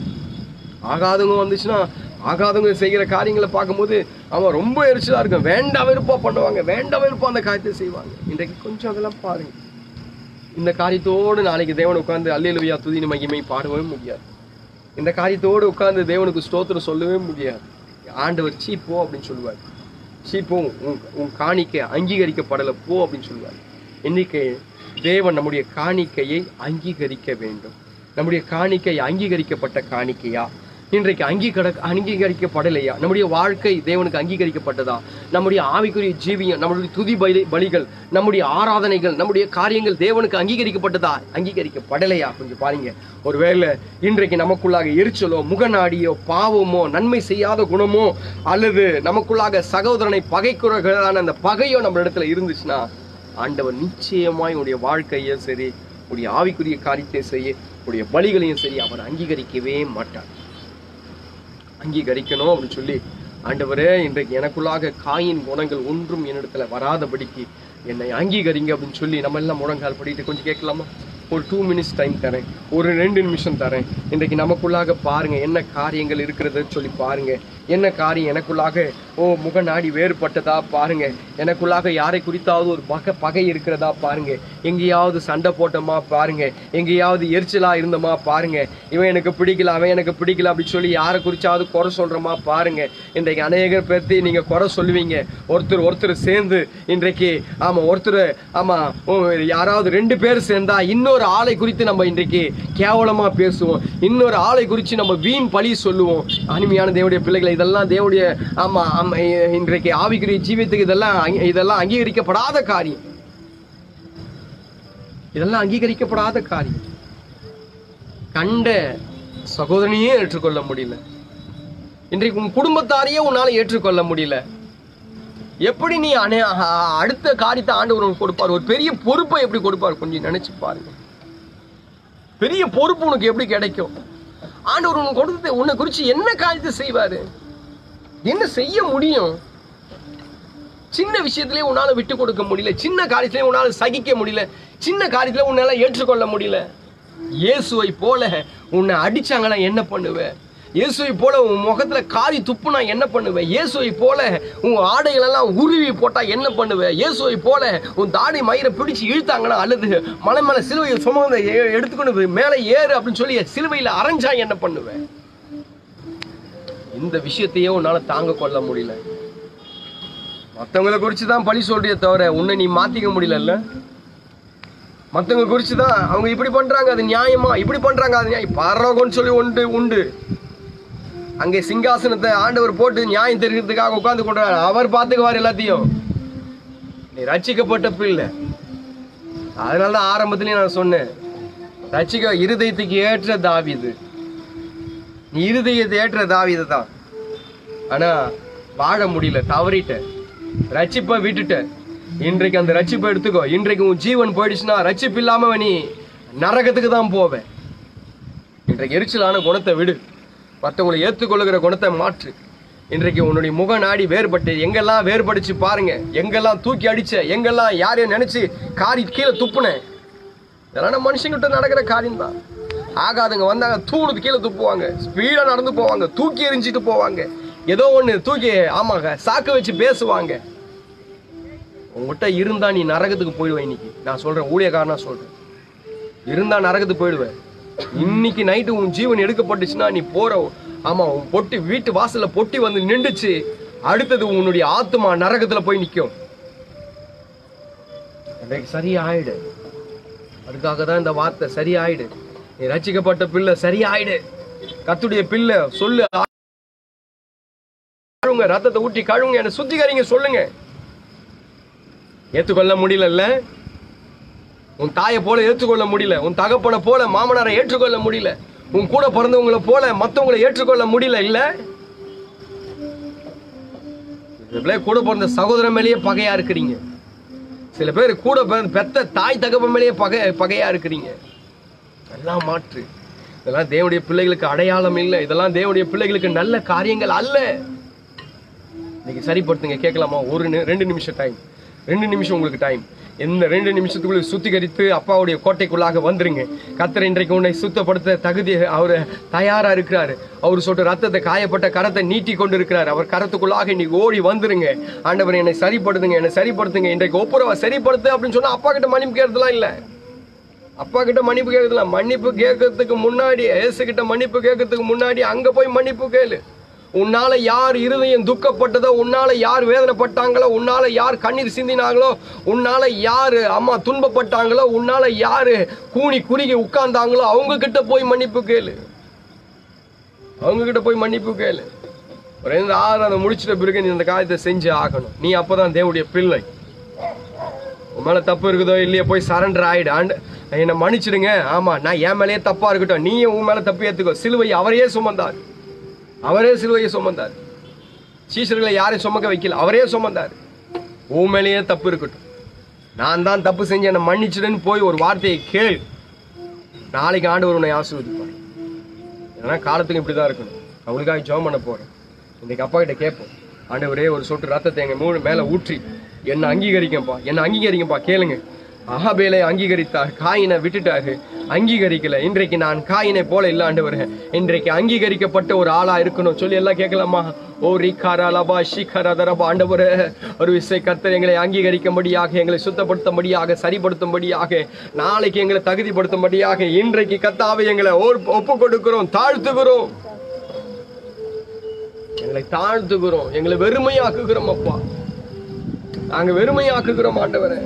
ஆகாதவங்க வந்துச்சுன்னா ஆகாதவங்க செய்கிற காரியங்களை பார்க்கும்போது அவன் ரொம்ப எரிச்சலா இருக்கும் வேண்டாம் வெறுப்பா பண்ணுவாங்க வேண்டாம் வெறுப்பா அந்த காரியத்தை செய்வாங்க இன்றைக்கு கொஞ்சம் அதெல்லாம் பாருங்க இந்த காரியத்தோடு நாளைக்கு தேவன் உட்கார்ந்து அல்லேலுவியா துதினி மகிமை பாடவே முடியாது இந்த காரியத்தோடு உட்கார்ந்து தேவனுக்கு ஸ்தோத்திரம் சொல்லவே முடியாது ஆண்டவர் சீ போ அப்படின்னு சொல்லுவார் சீ போ உன் உன் காணிக்கை அங்கீகரிக்கப்படலை போ அப்படின்னு சொல்லுவார் இன்னைக்கு தேவன் நம்முடைய காணிக்கையை அங்கீகரிக்க வேண்டும் நம்முடைய காணிக்கை அங்கீகரிக்கப்பட்ட காணிக்கையா இன்றைக்கு அங்கீகர அங்கீகரிக்கப்படலையா நம்முடைய வாழ்க்கை தேவனுக்கு அங்கீகரிக்கப்பட்டதா நம்முடைய ஆவிக்குரிய ஜீவியம் நம்முடைய துதி பலி பலிகள் நம்முடைய ஆராதனைகள் நம்முடைய காரியங்கள் தேவனுக்கு அங்கீகரிக்கப்பட்டதா அங்கீகரிக்கப்படலையா கொஞ்சம் பாருங்க ஒருவேளை இன்றைக்கு நமக்குள்ளாக எரிச்சலோ முகநாடியோ பாவமோ நன்மை செய்யாத குணமோ அல்லது நமக்குள்ளாக சகோதரனை பகைக்குறதான அந்த பகையோ நம்ம இடத்துல இருந்துச்சுன்னா ஆண்டவர் நிச்சயமாய் உடைய வாழ்க்கையை சரி உடைய ஆவிக்குரிய காரியத்தை செய்ய உடைய பலிகளையும் சரி அவர் அங்கீகரிக்கவே மாட்டார் அங்கீகரிக்கணும் அப்படின்னு சொல்லி ஆண்டவரே இன்றைக்கு எனக்குள்ளாக காயின் குணங்கள் ஒன்றும் என்னிடத்துல வராதபடிக்கு என்னை அங்கீகரிங்க அப்படின்னு சொல்லி நம்ம எல்லாம் முழங்கால் படிட்டு கொஞ்சம் கேட்கலாமா ஒரு டூ மினிட்ஸ் டைம் தரேன் ஒரு ரெண்டு நிமிஷம் தரேன் இன்றைக்கு நமக்குள்ளாக பாருங்க என்ன காரியங்கள் இருக்கிறதுன்னு சொல்லி பாருங்க என்ன காரியம் எனக்குள்ளாக ஓ முகநாடி வேறுபட்டதா பாருங்க எனக்குள்ளாக யாரை குறித்தாவது ஒரு பகை பகை இருக்கிறதா பாருங்க எங்கேயாவது சண்டை போட்டோமா பாருங்க எங்கேயாவது எரிச்சலா இருந்தோமா பாருங்க இவன் எனக்கு பிடிக்கல அவன் எனக்கு பிடிக்கல அப்படின்னு சொல்லி யாரை குறிச்சாவது குறை சொல்றோமா பாருங்க இன்றைக்கு அநேகர் பேர்த்தி நீங்க குறை சொல்லுவீங்க ஒருத்தர் ஒருத்தர் சேர்ந்து இன்றைக்கு ஆமா ஒருத்தர் ஆமா ஓ, யாராவது ரெண்டு பேர் சேர்ந்தா இன்னொரு ஆளை குறித்து நம்ம இன்றைக்கு கேவலமா பேசுவோம் இன்னொரு ஆளை குறித்து நம்ம வீண் பழி சொல்லுவோம் அருமையான தேவனுடைய பிள்ளைகளை இதெல்லாம் தேவனுடைய ஆமா ஆமா, இ- இன்றைக்கு ஆவிக்குரிய ஜீவியத்துக்கு இதெல்லாம் அங்கீ- இதெல்லாம் அங்கீகரிக்கப்படாத காரியம் இதெல்லாம் அங்கீகரிக்கப்படாத காரியம் கண்ட சகோதரனையே ஏற்றுக்கொள்ள முடியல இன்றைக்கு உன் குடும்பத்தாரையே உன்னால ஏற்றுக்கொள்ள முடியல எப்படி நீ அனே அ- அடுத்த காரியத்தை ஆண்டவர் உனக்கு கொடுப்பார் ஒரு பெரிய பொறுப்பை எப்படி கொடுப்பார் கொஞ்சம் நினைச்சு பாருங்க பெரிய பொறுப்பு உனக்கு எப்படி கிடைக்கும் ஆண்டவர் உனக்கு கொடுத்து உன்னை குறிச்சு என்ன காரியத்தை செய்வாரு என்ன செய்ய முடியும் சின்ன விஷயத்திலே உன்னால விட்டு கொடுக்க முடியல சின்ன காரியத்திலே உன்னால சகிக்க முடியல சின்ன காரியத்திலே உன்னால ஏற்றுக்கொள்ள முடியல இயேசுவை போல உன்னை அடிச்சாங்கன்னா என்ன பண்ணுவ இயேசுவை போல உன் முகத்துல காரி துப்புனா என்ன பண்ணுவ இயேசுவை போல உன் ஆடைகள் எல்லாம் உருவி போட்டா என்ன பண்ணுவ இயேசுவை போல உன் தாடி மயிரை பிடிச்சு இழுத்தாங்கன்னா அல்லது மலை மேல சிலுவையை சுமந்த எ- எடுத்துக்கொண்டு போய் மேலே ஏறு அப்படின்னு சொல்லி சிலுவையில அரைஞ்சா என்ன பண்ணுவ இந்த விஷயத்தையே உன்னால தாங்க கொள்ள முடியல மத்தவங்கள குறிச்சு தான் பழி சொல்றியே தவிர உன்னை நீ மாத்திக்க முடியலல்ல மத்தவங்க குறிச்சு தான் அவங்க இப்படி பண்றாங்க அது நியாயமா இப்படி பண்றாங்க அது நியாயம் பரலோகம்னு சொல்லி உண்டு உண்டு அங்கே சிங்காசனத்தை ஆண்டவர் போட்டு நியாயம் தெரிகிறதுக்காக உட்கார்ந்து கொண்டாரு அவர் பார்த்துக்குவார் எல்லாத்தையும் நீ ரட்சிக்கப்பட்ட பிள்ளை அதனால தான் ஆரம்பத்திலேயே நான் சொன்னேன் ரட்சிக்க இருதயத்துக்கு ஏற்ற தாவிது நீ இருதயத்தை ஏற்ற தாவிது தான் ஆனா வாழ முடியல தவறிட்ட ரட்சிப்பை விட்டுட்ட இன்றைக்கு அந்த ரட்சிப்பை எடுத்துக்கோ இன்றைக்கு உன் ஜீவன் போயிடுச்சுன்னா ரட்சிப்பு இல்லாம நீ நரகத்துக்கு தான் போவ இன்றைக்கு எரிச்சலான குணத்தை விடு மற்றவங்களை ஏற்றுக்கொள்ளுகிற குணத்தை மாற்று இன்றைக்கு உன்னுடைய முக நாடி வேறுபட்டு எங்கெல்லாம் வேறுபடுச்சு பாருங்க எங்கெல்லாம் தூக்கி அடிச்ச எங்கெல்லாம் யாரையும் நினைச்சு காரி கீழே துப்புன இதெல்லாம் நம்ம மனுஷங்கிட்ட நடக்கிற காரியம் தான் ஆகாதுங்க வந்தாங்க தூணுக்கு கீழே துப்புவாங்க ஸ்பீடா நடந்து போவாங்க தூக்கி எறிஞ்சிட்டு போவாங்க ஏதோ ஒண்ணு தூக்கி ஆமாங்க சாக்கு வச்சு பேசுவாங்க உங்ககிட்ட இருந்தா நீ நரகத்துக்கு போயிடுவ இன்னைக்கு நான் சொல்றேன் ஊழியக்காரனா சொல்றேன் இருந்தா நரகத்துக்கு போயிடுவேன் இன்னைக்கு நைட்டு உன் ஜீவன் எடுக்கப்பட்டுச்சுன்னா நீ போற ஆமா உன் பொட்டி வீட்டு வாசல்ல பொட்டி வந்து நின்றுச்சு அடுத்தது உன்னுடைய ஆத்மா நரகத்துல போய் நிக்கும் இன்றைக்கு சரியாயிடு அதுக்காக தான் இந்த வார்த்தை சரியாயிடு நீ ரட்சிக்கப்பட்ட பிள்ளை சரியாயிடு கத்துடைய பிள்ளை சொல்லு கழுவுங்க ரத்தத்தை ஊட்டி கழுவுங்க என்ன சுத்திகரிங்க சொல்லுங்க ஏத்துக்கொள்ள முடியலல்ல உன் தாயை போல ஏற்றுக்கொள்ள முடியல உன் தகப்பனை போல மாமனாரை ஏற்றுக்கொள்ள முடியல உன் கூட பிறந்தவங்களை போல மத்தவங்களை ஏற்றுக்கொள்ள முடியல இல்ல இதுல கூட பிறந்த சகோதரன் மேலேயே பகையா இருக்கிறீங்க சில பேர் கூட பிறந்த பெத்த தாய் தகப்பன் மேலேயே பகை பகையா இருக்கிறீங்க எல்லாம் மாற்று இதெல்லாம் தேவனுடைய பிள்ளைகளுக்கு அடையாளம் இல்லை இதெல்லாம் தேவனுடைய பிள்ளைகளுக்கு நல்ல காரியங்கள் அல்ல இன்னைக்கு சரிப்படுத்துங்க கேட்கலாமா ஒரு நி- ரெண்டு நிமிஷம் டைம் ரெண்டு நிமிஷம் உங்களுக்கு டைம் இந்த ரெண்டு நிமிஷத்துக்குள்ள சுத்திகரித்து அப்பாவுடைய கோட்டைக்குள்ளாக வந்துருங்க கத்தர் இன்றைக்கு உன்னை சுத்தப்படுத்த தகுதி அவர் தயாரா இருக்கிறாரு அவர் சொட்டு ரத்தத்தை காயப்பட்ட கரத்தை நீட்டி கொண்டு இருக்கிறார் அவர் கரத்துக்குள்ளாக இன்னைக்கு ஓடி வந்துருங்க ஆண்டவர் என்னை சரிப்படுத்துங்க என்னை சரிப்படுத்துங்க இன்றைக்கு ஒப்புரவா சரிப்படுத்து அப்படின்னு சொன்னா அப்பா கிட்ட மன்னிப்பு கேட்கறதுலாம் இல்லை அப்பா கிட்ட மன்னிப்பு கேட்கறதுல மன்னிப்பு கேட்கறதுக்கு முன்னாடி ஏசு கிட்ட மன்னிப்பு கேட்கறதுக்கு முன்னாடி அங்க போய் மன்னிப்பு கேளு உன்னால யார் இருதயம் துக்கப்பட்டதோ உன்னால யார் வேதனைப்பட்டாங்களோ உன்னால யார் கண்ணீர் சிந்தினாங்களோ உன்னால யாரு அம்மா துன்பப்பட்டாங்களோ உன்னால யாரு கூனி குறுகி உட்கார்ந்தாங்களோ அவங்க கிட்ட போய் மன்னிப்பு கேளு அவங்க கிட்ட போய் மன்னிப்பு கேளு ஒரு ரெண்டு ஆறு அதை முடிச்சிட்ட பிறகு நீ இந்த காரியத்தை செஞ்சு ஆகணும் நீ அப்பதான் தேவனுடைய பிள்ளை உன் மேல தப்பு இருக்குதோ இல்லையோ போய் சரண்டர் ஆயிடு ஆண்டு என்னை மன்னிச்சிடுங்க ஆமா நான் என் மேலேயே தப்பா இருக்கட்டும் நீயும் உன் மேல தப்பு ஏத்துக்கோ சிலுவை அவரையே சுமந்தார் அவரே சிலுவையை சுமந்தார் சீசர்களை யாரையும் சுமக்க வைக்கல அவரே சுமந்தார் உன் மேலேயே தப்பு இருக்கட்டும் நான் தான் தப்பு செஞ்சு என்னை மன்னிச்சிடுன்னு போய் ஒரு வார்த்தையை கேள் நாளைக்கு ஆண்டவர் உன்னை ஆசீர்வதிப்பார் ஏன்னா காலத்துக்கு இப்படி தான் இருக்கணும் அவங்களுக்காக ஜெபம் பண்ண போறேன் இன்னைக்கு அப்பா கிட்ட கேட்போம் ஆண்டவரே ஒரு சொட்டு ரத்தத்தை எங்க மூணு மேல ஊற்றி என்ன அங்கீகரிக்கப்பா என்ன அங்கீகரிக்கப்பா கேளுங்க அகாபேலை அங்கீகரித்தார் காயினை விட்டுட்டாரு அங்கீகரிக்கல இன்றைக்கு நான் காயினை போல இல்ல ஆண்டவரே இன்றைக்கு அங்கீகரிக்கப்பட்ட ஒரு ஆளா இருக்கணும் சொல்லி எல்லாம் கேட்கலாமா ஓ ரிகாரா லபா ஷிகரா தரபா ஆண்டவரே ஒரு விசை கர்த்தர் எங்களை அங்கீகரிக்கும்படியாக எங்களை சுத்தப்படுத்தும்படியாக சரிப்படுத்தும்படியாக நாளைக்கு எங்களை தகுதிப்படுத்தும்படியாக இன்றைக்கு கத்தாவை எங்களை ஓர்- ஒப்பு கொடுக்கிறோம் தாழ்த்துகிறோம் எங்களை தாழ்த்துகிறோம் எங்களை வெறுமையாக்குகிறோம் அப்பா நாங்க வெறுமையாக்குகிறோம் ஆண்டவரே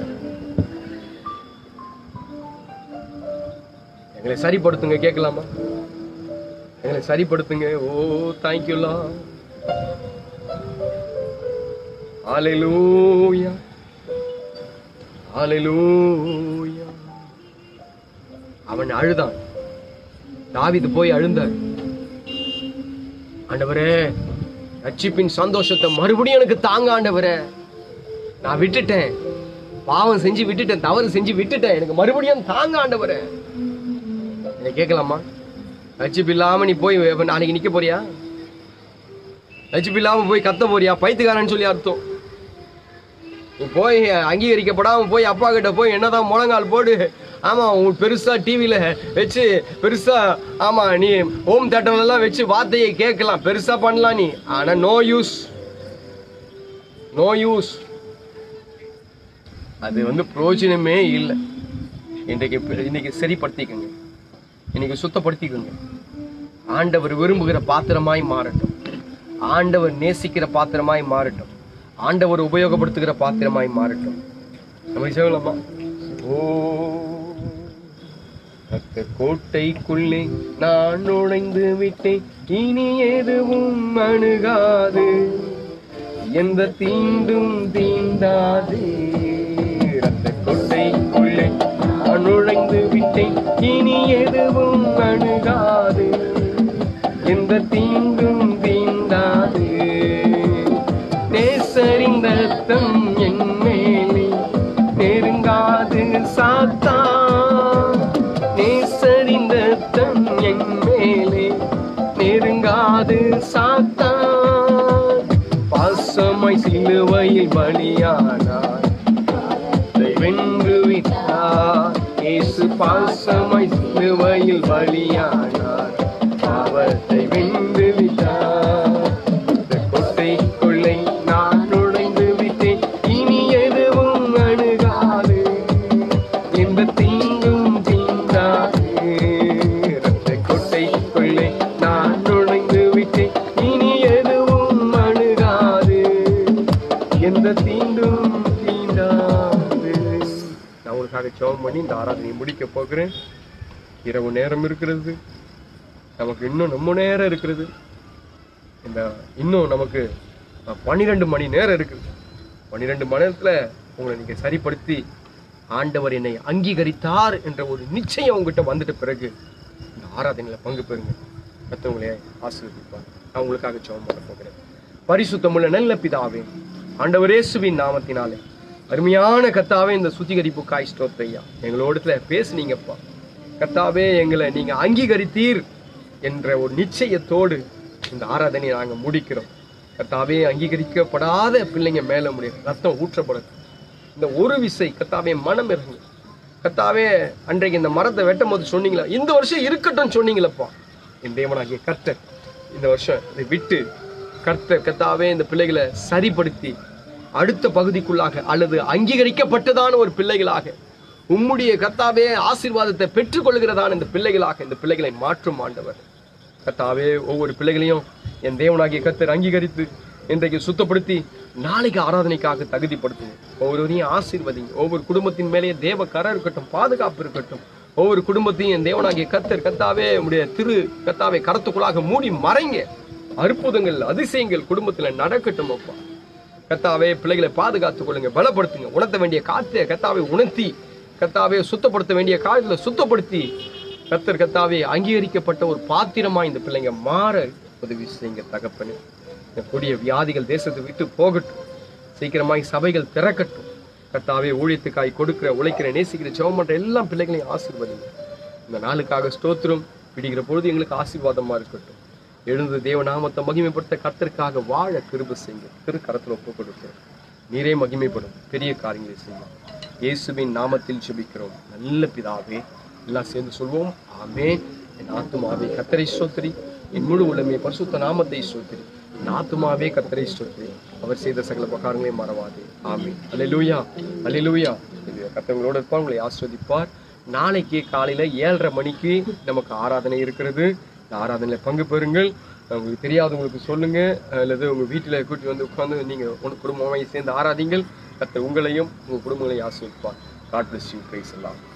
எங்களை சரிப்படுத்துங்க கேட்கலாமா எங்களை சரிப்படுத்துங்க ஓ தேங்க்யூலா ஹalleluya ஹalleluya அவன் அழுதான் தாவீது போய் அழுந்தார் ஆண்டவரே ரட்சிப்பின் சந்தோஷத்தை மறுபடியும் எனக்கு தாங்க ஆண்டவரே நான் விட்டுட்டேன் பாவம் செஞ்சு விட்டுட்டேன் தவறு செஞ்சு விட்டுட்டேன் எனக்கு மறுபடியும் தாங்க ஆண்டவரே என்னை கேட்கலாமா ரட்சிப்பு இல்லாம நீ போய் இப்ப நாளைக்கு நிக்க போறியா ரட்சிப்பு இல்லாம போய் கத்த போறியா பைத்துக்காரன்னு சொல்லி அர்த்தம் நீ போய் அங்கீகரிக்கப்படாம போய் அப்பா கிட்ட போய் என்னதான் முழங்கால் போடு ஆமா உன் பெருசா டிவில வச்சு பெருசா ஆமா நீ ஹோம் தேட்டர்ல எல்லாம் வச்சு வார்த்தையை கேட்கலாம் பெருசா பண்ணலாம் நீ ஆனா நோ யூஸ் நோ யூஸ் அது வந்து பிரயோஜனமே இல்லை இன்றைக்கு இன்னைக்கு சரிப்படுத்திக்கங்க இன்னைக்கு சுத்தப்படுத்திக்கங்க ஆண்டவர் விரும்புகிற பாத்திரமாய் மாறட்டும் ஆண்டவர் நேசிக்கிற பாத்திரமாய் மாறட்டும் ஆண்டவர் உபயோகப்படுத்துகிற பாத்திரமாய் மாறட்டும் நம்ம சொல்லலாமா ஓ ரத்த கோட்டைக்குள்ளே நான் நுழைந்து விட்டேன் இனி எதுவும் அணுகாது எந்த தீண்டும் தீண்டாது ரத்த கோட்டைக்குள்ளே நான் நுழைந்து விட்டேன் இனி எதுவும் அணுகாது எந்த தீண்டும் தீண்டாது நேசரின் ரத்தம் என் மேலே நெருங்காது சாத்தா நேசரின் ரத்தம் என் மேலே நெருங்காது சாத்தா பாசமாய் சிலுவையில் பலியானார் அதை வென்று விட்டார் இயேசு பாசமாய் சிலுவையில் பலியானார் பாவத்தை வென்று விட்டார் இந்த கொட்டைக்குள்ளே நான் நுழைந்து விட்டேன் இனி எதுவும் அணுகாது எந்த தீங்கும் தீண்டாது ரத்த கொட்டைக்குள்ளே நான் நுழைந்து விட்டேன் இனி எதுவும் அணுகாது எந்த தீண்டும் தீண்டாது நான் உங்களுக்காக ஜெபம் பண்ணி இந்த ஆராதனையை முடிக்க போகிறேன் இரவு நேரம் இருக்கிறது நமக்கு இன்னும் ரொம்ப நேரம் இருக்கிறது இந்த இன்னும் நமக்கு பன்னிரெண்டு மணி நேரம் இருக்குது பன்னிரெண்டு மணி நேரத்துல உங்களை நீங்க சரிப்படுத்தி ஆண்டவர் என்னை அங்கீகரித்தார் என்ற ஒரு நிச்சயம் உங்ககிட்ட வந்துட்ட பிறகு இந்த ஆராதனையில பங்கு பெறுங்க மற்றவங்களே ஆசீர்வதிப்பார் நான் உங்களுக்காக ஜெபம் பண்ண போகிறேன் பரிசுத்தமுள்ள நல்ல பிதாவே ஆண்டவர் இயேசுவின் நாமத்தினாலே அருமையான கத்தாவே இந்த சுத்திகரிப்பு காய் ஸ்தோத்தையா எங்களோடத்துல பேசுனீங்கப்பா கத்தாவே எங்களை நீங்க அங்கீகரித்தீர் என்ற ஒரு நிச்சயத்தோடு இந்த ஆராதனையை நாங்க முடிக்கிறோம் கத்தாவே அங்கீகரிக்கப்படாத பிள்ளைங்க மேல முடியும் ரத்தம் ஊற்றப்படுது இந்த ஒரு விசை கத்தாவே மனம் இறங்கு கத்தாவே அன்றைக்கு இந்த மரத்தை வெட்டும் போது சொன்னீங்களா இந்த வருஷம் இருக்கட்டும் சொன்னீங்களப்பா என் தேவனாகிய கர்த்தர் இந்த வருஷம் இதை விட்டு கர்த்தர் கத்தாவே இந்த பிள்ளைகளை சரிப்படுத்தி அடுத்த பகுதிக்குள்ளாக அல்லது அங்கீகரிக்கப்பட்டதான ஒரு பிள்ளைகளாக உம்முடைய கர்த்தாவே ஆசீர்வாதத்தை பெற்றுக்கொள்கிறதான இந்த பிள்ளைகளாக இந்த பிள்ளைகளை மாற்றும் ஆண்டவர் கர்த்தாவே ஒவ்வொரு பிள்ளைகளையும் என் தேவனாகிய கர்த்தர் அங்கீகரித்து இன்றைக்கு சுத்தப்படுத்தி நாளைக்கு ஆராதனைக்காக தகுதிப்படுத்துங்க ஒவ்வொருவரையும் ஆசீர்வதிங்க ஒவ்வொரு குடும்பத்தின் மேலேயே தேவ கரம் இருக்கட்டும் பாதுகாப்பு இருக்கட்டும் ஒவ்வொரு குடும்பத்தையும் என் தேவனாகிய கர்த்தர் கர்த்தாவே உடைய திரு கர்த்தாவே கரத்துக்குள்ளாக மூடி மறைங்க அற்புதங்கள் அதிசயங்கள் குடும்பத்துல நடக்கட்டும் அப்பா கத்தாவே பிள்ளைகளை பாதுகாத்துக் கொள்ளுங்க பலப்படுத்துங்க உணர்த்த வேண்டிய காத்தை கத்தாவை உணர்த்தி கத்தாவே சுத்தப்படுத்த வேண்டிய காலத்துல சுத்தப்படுத்தி கத்தர் கத்தாவே அங்கீகரிக்கப்பட்ட ஒரு பாத்திரமா இந்த பிள்ளைங்க மாற உதவி செய்யுங்க தகப்பனு இந்த கொடிய வியாதிகள் தேசத்தை விட்டு போகட்டும் சீக்கிரமாய் சபைகள் திறக்கட்டும் கத்தாவே ஊழியத்துக்காய் கொடுக்கிற உழைக்கிற நேசிக்கிற ஜெபம் பண்ற எல்லா பிள்ளைகளையும் ஆசீர்வதிங்க இந்த நாளுக்காக ஸ்தோத்திரம் பிடிக்கிற பொழுது எங்களுக்கு ஆசீர்வாதமா இருக்கட்டும் எழுந்து தேவநாமத்தை மகிமைப்படுத்த கர்த்தருக்காக வாழ கிருப செய்யுங்க திருக்கரத்தில் ஒப்பு கொடுக்கிறோம் நீரே மகிமைப்படும் பெரிய காரியங்களை செய்யும் இயேசுவின் நாமத்தில் ஜெபிக்கிறோம் நல்ல பிதாவே எல்லாம் சேர்ந்து சொல்வோம் ஆமென் என் ஆத்துமாவே கத்தரை ஸ்தோத்திரி என் முழு உலமே பரிசுத்த நாமத்தை ஸ்தோத்திரி என் ஆத்துமாவே கத்தரை ஸ்தோத்திரி அவர் செய்த சகல உபகாரங்களையும் மறவாதே ஆமென் அல்லேலூயா அல்லேலூயா கத்தவங்களோட இருப்பார் உங்களை ஆஸ்வதிப்பார் நாளைக்கு காலையில ஏழரை மணிக்கு நமக்கு ஆராதனை இருக்கிறது இந்த ஆராதனையில பங்கு பெறுங்கள் உங்களுக்கு தெரியாதவங்களுக்கு சொல்லுங்க அல்லது உங்க வீட்டுல கூட்டி வந்து உட்கார்ந்து நீங்க உங்க குடும்பமாய் சேர்ந்து ஆராதிங்கள் கர்த்தர் உங்களையும் உங்க குடும்பங்களையும் ஆசிர்வதிப்பார் காட் பிளஸ் யூ பிரைஸ் எல்லாம்